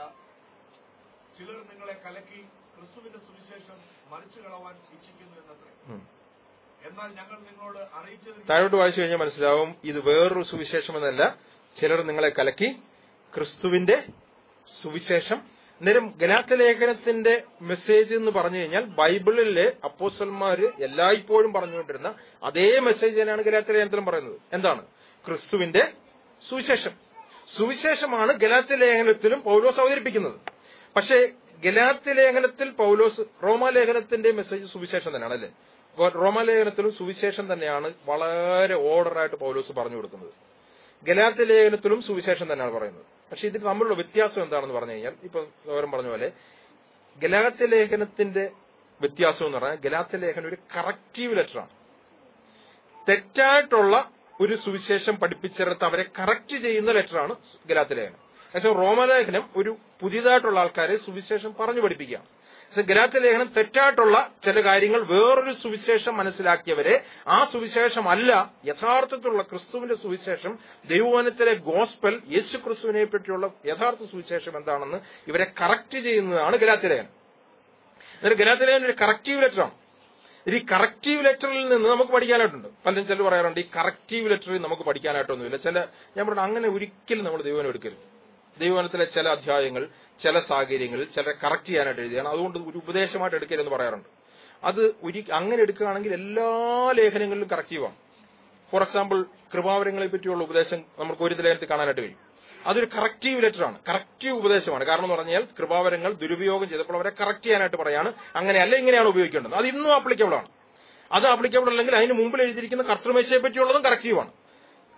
ചിലർ നിങ്ങളെ കലക്കി ക്രിസ്തുവിന്റെ സുവിശേഷം മറിച്ചു കളവാൻ ഇച്ഛിക്കുന്നു എന്നത്രേ ഉം. എന്നാൽ ഞങ്ങൾ നിങ്ങളോട് അറിയിച്ചതിന് താഴോട്ട് വായിച്ചു കഴിഞ്ഞാൽ മനസ്സിലാവും ഇത് വേറൊരു സുവിശേഷം എന്നല്ല ചിലർ നിങ്ങളെ കലക്കി ക്രിസ്തുവിന്റെ സുവിശേഷം അന്നേരം ഗലാത്ത ലേഖനത്തിന്റെ മെസ്സേജ് എന്ന് പറഞ്ഞു കഴിഞ്ഞാൽ ബൈബിളിലെ അപ്പോസ്റ്റന്മാര് എല്ലായ്പ്പോഴും പറഞ്ഞുകൊണ്ടിരുന്ന അതേ മെസ്സേജ് തന്നെയാണ് ഗലാത്ത ലേഖനത്തിലും പറയുന്നത് എന്താണ് ക്രിസ്തുവിന്റെ സുവിശേഷം സുവിശേഷമാണ് ഗലാത്ത ലേഖനത്തിലും പൗലോസ് അവതരിപ്പിക്കുന്നത് പക്ഷേ ഗലാത്ത ലേഖനത്തിൽ പൗലോസ് റോമാലേഖനത്തിന്റെ മെസ്സേജ് സുവിശേഷം തന്നെയാണ് അല്ലേ അപ്പോൾ റോമാലേഖനത്തിലും സുവിശേഷം തന്നെയാണ് വളരെ ഓർഡറായിട്ട് പൗലോസ് പറഞ്ഞു കൊടുക്കുന്നത് ഗലാത്ത ലേഖനത്തിലും സുവിശേഷം തന്നെയാണ് പറയുന്നത് പക്ഷെ ഇതിൽ തമ്മിലുള്ള വ്യത്യാസം എന്താണെന്ന് പറഞ്ഞു കഴിഞ്ഞാൽ ഇപ്പൊ ഗൗരം പറഞ്ഞ പോലെ ഗലാത്ത ലേഖനത്തിന്റെ വ്യത്യാസം എന്ന് പറഞ്ഞാൽ ഗലാത്ത ലേഖനം ഒരു കറക്റ്റീവ് ലെറ്ററാണ് തെറ്റായിട്ടുള്ള ഒരു സുവിശേഷം പഠിപ്പിച്ചെടുത്ത് അവരെ കറക്റ്റ് ചെയ്യുന്ന ലെറ്ററാണ് ഗലാത്ത ലേഖനം പക്ഷേ റോമലേഖനം ഒരു പുതിയതായിട്ടുള്ള ആൾക്കാരെ സുവിശേഷം പറഞ്ഞു പഠിപ്പിക്കുകയാണ് പക്ഷേ ഗലാത്ത ലേഖനം തെറ്റായിട്ടുള്ള ചില കാര്യങ്ങൾ വേറൊരു സുവിശേഷം മനസ്സിലാക്കിയവരെ ആ സുവിശേഷം അല്ല യഥാർത്ഥത്തിലുള്ള ക്രിസ്തുവിന്റെ സുവിശേഷം ദൈവവനത്തിലെ ഗോസ്പൽ യേശു ക്രിസ്തുവിനെ പറ്റിയുള്ള യഥാർത്ഥ സുവിശേഷം എന്താണെന്ന് ഇവരെ കറക്റ്റ് ചെയ്യുന്നതാണ് ഗലാത്ത ലേഖനം എന്നിട്ട് ഗലാത്ത ലേഖനം ഒരു കറക്റ്റീവ് ലെറ്ററാണ് ഈ കറക്റ്റീവ് ലെറ്ററിൽ നിന്ന് നമുക്ക് പഠിക്കാനായിട്ടുണ്ട് പലരും ചിലർ പറയാറുണ്ട് ഈ കറക്റ്റീവ് ലെറ്ററിൽ നമുക്ക് പഠിക്കാനായിട്ടൊന്നുമില്ല ചില ഞാൻ പറഞ്ഞു അങ്ങനെ ഒരിക്കലും നമ്മൾ ദൈവനം എടുക്കരുത് ദൈവവനത്തിലെ ചില അധ്യായങ്ങൾ ചില സാഹചര്യങ്ങളിൽ ചില കറക്റ്റ് ചെയ്യാനായിട്ട് എഴുതിയാണ് അതുകൊണ്ട് ഒരു ഉപദേശമായിട്ട് എടുക്കരുതെന്ന് പറയാറുണ്ട് അത് ഒരു അങ്ങനെ എടുക്കുകയാണെങ്കിൽ എല്ലാ ലേഖനങ്ങളിലും കറക്റ്റീവാണ് ഫോർ എക്സാമ്പിൾ കൃപാവരങ്ങളെ പറ്റിയുള്ള ഉപദേശം നമുക്ക് ഒരു ലേഖനത്തിൽ കാണാനായിട്ട് കഴിയും അതൊരു കറക്റ്റീവ് ലെറ്ററാണ് കറക്റ്റീവ് ഉപദേശമാണ് കാരണം എന്ന് പറഞ്ഞാൽ കൃപാവരങ്ങൾ ദുരുപയോഗം ചെയ്തപ്പോൾ അവരെ കറക്റ്റ് ചെയ്യാനായിട്ട് പറയാണ് അങ്ങനെയല്ല ഇങ്ങനെയാണ് ഉപയോഗിക്കേണ്ടത് അത് ഇന്നും ആപ്ലിക്കബിൾ ആണ് അത് ആപ്ലിക്കബിൾ അല്ലെങ്കിൽ അതിന് മുമ്പിൽ എഴുതിയിരിക്കുന്ന കർത്തൃമേശയെ പറ്റിയുള്ളതും കറക്റ്റീവാണ്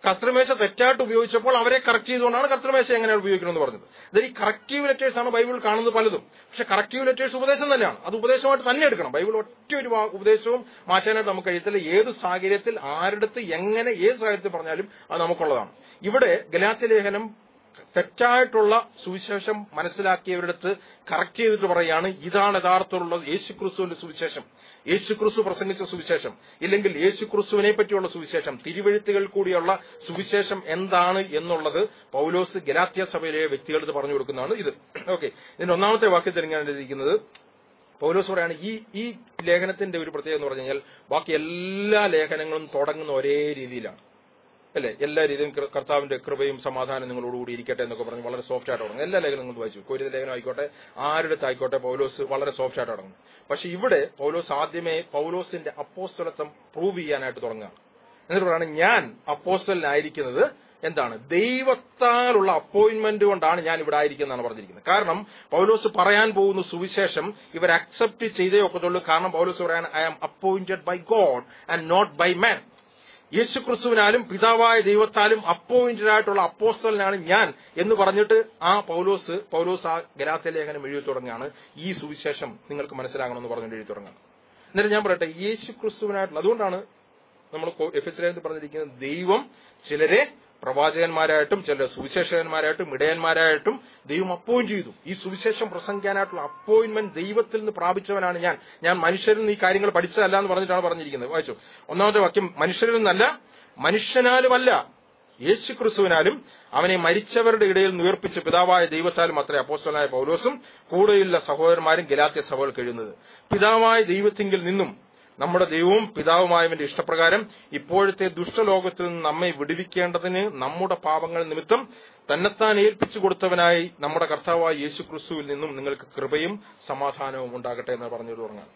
കർത്തൃമേശ തെറ്റായിട്ട് ഉപയോഗിച്ചപ്പോൾ അവരെ കറക്റ്റ് ചെയ്തുകൊണ്ടാണ് കർത്തൃമേശ എങ്ങനെയാണ് ഉപയോഗിക്കണമെന്ന് പറഞ്ഞത് അതായത് ഈ കറക്റ്റീവ് ലെറ്റേഴ്സ് ആണ് ബൈബിൾ കാണുന്നത് പലതും പക്ഷെ കറക്റ്റീവ് ലെറ്റേഴ്സ് ഉപദേശം തന്നെയാണ് അത് ഉപദേശമായിട്ട് തന്നെ എടുക്കണം ബൈബിൾ ഒറ്റ ഒരു വാ- ഉപദേശവും മാറ്റാനായിട്ട് നമുക്ക് കഴിയത്തില്ല ഏത് സാഹചര്യത്തിൽ ആരുടെ എങ്ങനെ ഏത് സാഹചര്യത്തിൽ പറഞ്ഞാലും അത് നമുക്കുള്ളതാണ് ഇവിടെ ഗലാത്യ ലേഖനം തെറ്റായിട്ടുള്ള സുവിശേഷം മനസ്സിലാക്കിയവരുടെ അടുത്ത് കറക്റ്റ് ചെയ്തിട്ട് പറയാണ് ഇതാണ് യഥാർത്ഥമുള്ള യേശുക്രിസ്തുവിന്റെ സുവിശേഷം യേശുക്രിസ്തു പ്രസംഗിച്ച സുവിശേഷം ഇല്ലെങ്കിൽ യേശുക്രിസ്തുവിനെ പറ്റിയുള്ള സുവിശേഷം തിരുവഴുത്തുകൾ കൂടിയുള്ള സുവിശേഷം എന്താണ് എന്നുള്ളത് പൗലോസ് ഗലാത്യ സഭയിലെ വ്യക്തികൾക്ക് പറഞ്ഞു കൊടുക്കുന്നതാണ് ഇത് ഓക്കെ ഇതിന്റെ ഒന്നാമത്തെ വാക്യത്തിൽ ഇങ്ങനെ എഴുതിയിരിക്കുന്നത് പൗലോസ് പറയാണ് ഈ ഈ ലേഖനത്തിന്റെ ഒരു പ്രത്യേകത എന്ന് പറഞ്ഞു കഴിഞ്ഞാൽ ബാക്കി എല്ലാ ലേഖനങ്ങളും തുടങ്ങുന്ന ഒരേ രീതിയിലാണ് അല്ലെ എല്ലാ രീതിയിലും കൃ- കർത്താവിന്റെ കൃപയും സമാധാനം നിങ്ങളോടുകൂടി ഇരിക്കട്ടെ എന്നൊക്കെ പറഞ്ഞ് വളരെ സോഫ്റ്റ് ആയിട്ട് തുടങ്ങും എല്ലാ ലേഖനങ്ങളും വായിച്ചു കൊരിത ലേഖനം ആയിക്കോട്ടെ ആരുടെ ആയിക്കോട്ടെ പൗലോസ് വളരെ സോഫ്റ്റ് ആയിട്ട് തുടങ്ങും പക്ഷെ ഇവിടെ പൗലോസ് ആദ്യമേ പൗലോസിന്റെ അപ്പോസ്തലത്വം പ്രൂവ് ചെയ്യാനായിട്ട് തുടങ്ങുകയാണ് എന്നിട്ട് പറയാണ് ഞാൻ അപ്പോസ്റ്റലിനായിരിക്കുന്നത് എന്താണ് ദൈവത്താലുള്ള അപ്പോയിന്റ്മെന്റ് കൊണ്ടാണ് ഞാൻ ഇവിടെ ആയിരിക്കുന്നതാണ് പറഞ്ഞിരിക്കുന്നത് കാരണം പൗലോസ് പറയാൻ പോകുന്ന സുവിശേഷം ഇവർ അക്സെപ്റ്റ് ചെയ്തേ ഒക്കത്തുള്ളൂ കാരണം പൗലോസ് പറയാൻ I am appointed by God and not by man യേശു ക്രിസ്തുവിനാലും പിതാവായ ദൈവത്താലും അപ്പോയിന്റഡ് ആയിട്ടുള്ള അപ്പോസ്റ്റലിനാണ് ഞാൻ എന്ന് പറഞ്ഞിട്ട് ആ പൗലോസ് പൗലോസ് ആ ഗലാത്യ ലേഖനം എഴുതി തുടങ്ങുകയാണ് ഈ സുവിശേഷം നിങ്ങൾക്ക് മനസ്സിലാകണമെന്ന് പറഞ്ഞുകൊണ്ട് എഴുതി തുടങ്ങുകയാണ് എന്നിട്ട് ഞാൻ പറയട്ടെ യേശു ക്രിസ്തുവിനായിട്ടുള്ള അതുകൊണ്ടാണ് നമ്മൾ എഫ് എസ് ലേഖനത്തിൽ പറഞ്ഞിരിക്കുന്നത് ദൈവം ചിലരെ പ്രവാചകന്മാരായിട്ടും ചിലരെ സുവിശേഷകന്മാരായിട്ടും ഇടയന്മാരായിട്ടും ദൈവം അപ്പോയിന്റ് ചെയ്തു ഈ സുവിശേഷം പ്രസംഗിക്കാനായിട്ടുള്ള അപ്പോയിന്റ്മെന്റ് ദൈവത്തിൽ നിന്ന് പ്രാപിച്ചവനാണ് ഞാൻ ഞാൻ മനുഷ്യരിൽ നിന്ന് ഈ കാര്യങ്ങൾ പഠിച്ചതല്ല എന്ന് പറഞ്ഞിട്ടാണ് പറഞ്ഞിരിക്കുന്നത് വായിച്ചു ഒന്നാമത്തെ വാക്യം മനുഷ്യരിൽ നിന്നല്ല മനുഷ്യനാലുമല്ല യേശു ക്രിസ്തുവിനാലും അവനെ മരിച്ചവരുടെ ഇടയിൽ ഉയർപ്പിച്ച പിതാവായ ദൈവത്താലും അത്ര അപ്പോസ്റ്റലായ പൗലോസും കൂടെയുള്ള സഹോദരന്മാരും ഗലാത്യ സഭകൾ കഴിയുന്നത് പിതാവായ ദൈവത്തിങ്കിൽ നിന്നും നമ്മുടെ ദൈവവും പിതാവുമായവന്റെ ഇഷ്ടപ്രകാരം ഇപ്പോഴത്തെ ദുഷ്ടലോകത്തിൽ നിന്ന് നമ്മെ വിടുവിക്കേണ്ടതിന് നമ്മുടെ പാപങ്ങൾ നിമിത്തം തന്നെത്താൻ ഏൽപ്പിച്ചു കൊടുത്തവനായി നമ്മുടെ കർത്താവായ യേശു ക്രിസ്തുവിൽ നിന്നും നിങ്ങൾക്ക് കൃപയും സമാധാനവും ഉണ്ടാകട്ടെ എന്ന് പറഞ്ഞു തുടങ്ങാം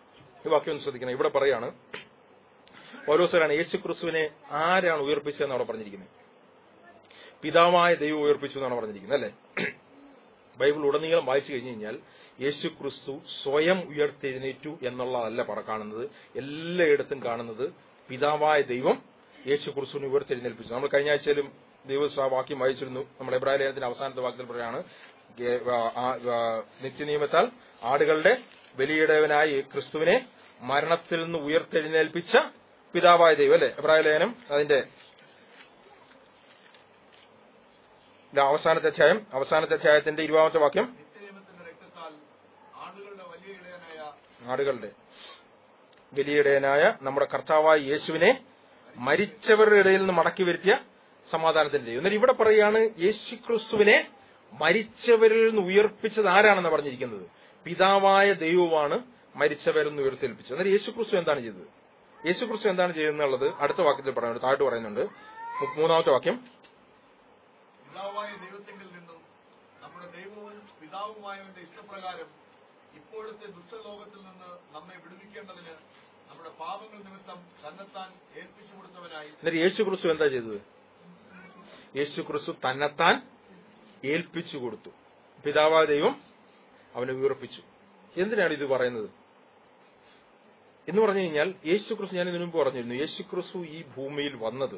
ഈ വാക്യം ഒന്ന് ശ്രദ്ധിക്കണം ഇവിടെ പറയാണ് പൗലോസരാണ് യേശു ക്രിസ്തുവിനെ ആരാണ് ഉയർപ്പിച്ചതെന്ന് അവിടെ പറഞ്ഞിരിക്കുന്നത് പിതാവായ ദൈവം ഉയർപ്പിച്ചു എന്നാണ് പറഞ്ഞിരിക്കുന്നത് അല്ലേ ബൈബിൾ ഉടനീളം വായിച്ചു കഴിഞ്ഞു കഴിഞ്ഞാൽ യേശു ക്രിസ്തു സ്വയം ഉയർത്തെഴുന്നേറ്റു എന്നുള്ളതല്ല പറ കാണുന്നത് എല്ലായിടത്തും കാണുന്നത് പിതാവായ ദൈവം യേശു ക്രിസ്തുവിനെ ഉയർത്തെഴുന്നേൽപ്പിച്ചു നമ്മൾ കഴിഞ്ഞ ആഴ്ചയിലും ദൈവ വാക്യം വായിച്ചിരുന്നു നമ്മൾ എബ്രാഹിം ലേഖനത്തിന്റെ അവസാനത്തെ വാക്യത്തിൽ പറയാണ് ഗേ- ആ- ആ- ആ- നിത്യനിയമത്താൽ ആടുകളുടെ ബലിയിടവനായ ക്രിസ്തുവിനെ മരണത്തിൽ നിന്ന് ഉയർത്തെഴുന്നേൽപ്പിച്ച പിതാവായ ദൈവം അല്ലെ എബ്രാഹിം ലേഖനം അതിന്റെ ഇതാ അവസാനത്തെ അധ്യായം അവസാനത്തെ അധ്യായത്തിന്റെ ഇരുപതാമത്തെ വാക്യം നിത്യനിയമത്തിന്റെ രക്തത്താൽ ആടുകളുടെ വലിയ ഇടയനായ ആടുകളുടെ ബലിയിടയനായ നമ്മുടെ കർത്താവായ യേശുവിനെ മരിച്ചവരുടെ ഇടയിൽ നിന്ന് മടക്കി വരുത്തിയ സമാധാനത്തിന്റെ ദൈവം എന്നാൽ ഇവിടെ പറയുകയാണ് യേശു ക്രിസ്തുവിനെ മരിച്ചവരിൽ നിന്ന് ഉയർപ്പിച്ചത് ആരാണെന്ന് പറഞ്ഞിരിക്കുന്നത് പിതാവായ ദൈവമാണ് മരിച്ചവരിൽ നിന്ന് ഉയർത്തെൽപ്പിച്ചത് എന്നാൽ യേശു ക്രിസ്തു എന്താണ് ചെയ്തത് യേശു ക്രിസ്തു എന്താണ് ചെയ്തതെന്നുള്ളത് അടുത്ത വാക്യത്തിൽ പറയുന്നുണ്ട് താഴോട്ട് പറയുന്നുണ്ട് മു- മൂന്നാമത്തെ വാക്യം പിതാവായ ദൈവത്തിങ്കിൽ നിന്നും നമ്മുടെ ദൈവവും പിതാവുമായവന്റെ ഇഷ്ടപ്രകാരം ഇപ്പോഴത്തെ ദുഷ്ടലോകത്തിൽ നിന്ന് നമ്മെ വിടുവിക്കേണ്ടതിന് നമ്മുടെ പാപങ്ങൾ നിമിത്തം തന്നെത്താൻ ഏൽപ്പിച്ചു കൊടുത്തവനായി എന്നിട്ട് യേശു ക്രിസ്തു എന്താ ചെയ്തത് യേശു ക്രിസ്തു തന്നെത്താൻ ഏൽപ്പിച്ചു കൊടുത്തു പിതാവായ ദൈവം അവനെ ഉയർപ്പിച്ചു എന്തിനാണ് ഇത് പറയുന്നത് എന്ന് പറഞ്ഞു കഴിഞ്ഞാൽ യേശു ക്രിസ്തു ഞാൻ ഇതിനു മുമ്പ് പറഞ്ഞിരുന്നു യേശു ക്രിസ്തു ഈ ഭൂമിയിൽ വന്നത്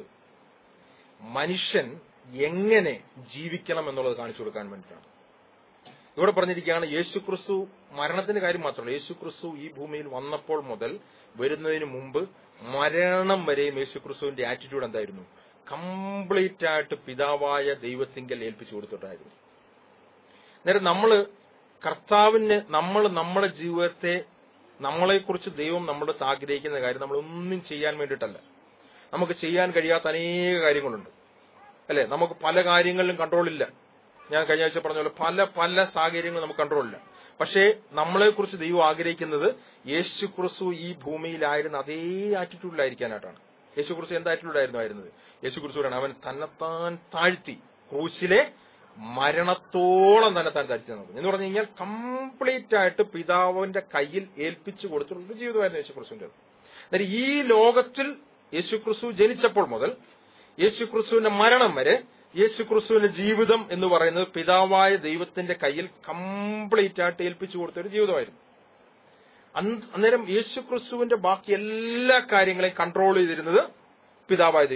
മനുഷ്യൻ എങ്ങനെ ജീവിക്കണം എന്നുള്ളത് കാണിച്ചു കൊടുക്കാൻ വേണ്ടിയിട്ടാണ് ഇവിടെ പറഞ്ഞിരിക്കുകയാണ് യേശു ക്രിസ്തു മരണത്തിന്റെ കാര്യം മാത്രമല്ല യേശു ക്രിസ്തു ഈ ഭൂമിയിൽ വന്നപ്പോൾ മുതൽ വരുന്നതിന് മുമ്പ് മരണം വരെയും യേശു ക്രിസ്തുവിന്റെ ആറ്റിറ്റ്യൂഡ് എന്തായിരുന്നു കംപ്ലീറ്റ് ആയിട്ട് പിതാവായ ദൈവത്തിങ്കൽ ഏൽപ്പിച്ചു കൊടുത്തിട്ടായിരുന്നു നേരെ നമ്മള് കർത്താവിന് നമ്മൾ നമ്മുടെ ജീവിതത്തെ നമ്മളെക്കുറിച്ച് ദൈവം നമ്മുടെ അടുത്ത് ആഗ്രഹിക്കുന്ന കാര്യം നമ്മൾ ഒന്നും ചെയ്യാൻ വേണ്ടിയിട്ടല്ല നമുക്ക് ചെയ്യാൻ കഴിയാത്ത അനേക കാര്യങ്ങളുണ്ട് അല്ലെ നമുക്ക് പല കാര്യങ്ങളിലും കൺട്രോൾ ഇല്ല ഞാൻ കഴിഞ്ഞ ആഴ്ച പറഞ്ഞ പോലെ പല പല സാഹചര്യങ്ങളും നമുക്ക് കൺട്രോൾ ഇല്ല പക്ഷേ നമ്മളെക്കുറിച്ച് ദൈവം ആഗ്രഹിക്കുന്നത് യേശു ക്രിസ്തു ഈ ഭൂമിയിലായിരുന്ന അതേ ആറ്റിറ്റ്യൂഡിലായിരിക്കാനായിട്ടാണ് യേശു ക്രിസ്തു എന്ത് ആറ്റിറ്റ്യൂഡായിരുന്നു ആയിരുന്നത് യേശു ക്രിസ്തുവാണ് അവൻ തന്നെത്താൻ താഴ്ത്തി ക്രൂശിലെ മരണത്തോളം തന്നെത്താൻ താഴ്ത്തി നമുക്ക് എന്ന് പറഞ്ഞു കഴിഞ്ഞാൽ കംപ്ലീറ്റ് ആയിട്ട് പിതാവിന്റെ കയ്യിൽ ഏൽപ്പിച്ചു കൊടുത്തിട്ടുള്ള ജീവിതമായിരുന്നു യേശു ക്രിസ്തുവിന്റെ അന്നേരം ഈ ലോകത്തിൽ യേശു ക്രിസ്തു ജനിച്ചപ്പോൾ മുതൽ യേശു ക്രിസ്തുവിന്റെ മരണം വരെ യേശു ക്രിസ്തുവിന്റെ ജീവിതം എന്ന് പറയുന്നത് പിതാവായ ദൈവത്തിന്റെ കയ്യിൽ കംപ്ലീറ്റ് ആയിട്ട് ഏൽപ്പിച്ചു കൊടുത്ത ഒരു ജീവിതമായിരുന്നു അന്ന് അന്നേരം യേശു ക്രിസ്തുവിന്റെ ബാക്കി എല്ലാ കാര്യങ്ങളെയും കൺട്രോൾ ചെയ്തിരുന്നത് പിതാവായ ദൈവമായിരുന്നു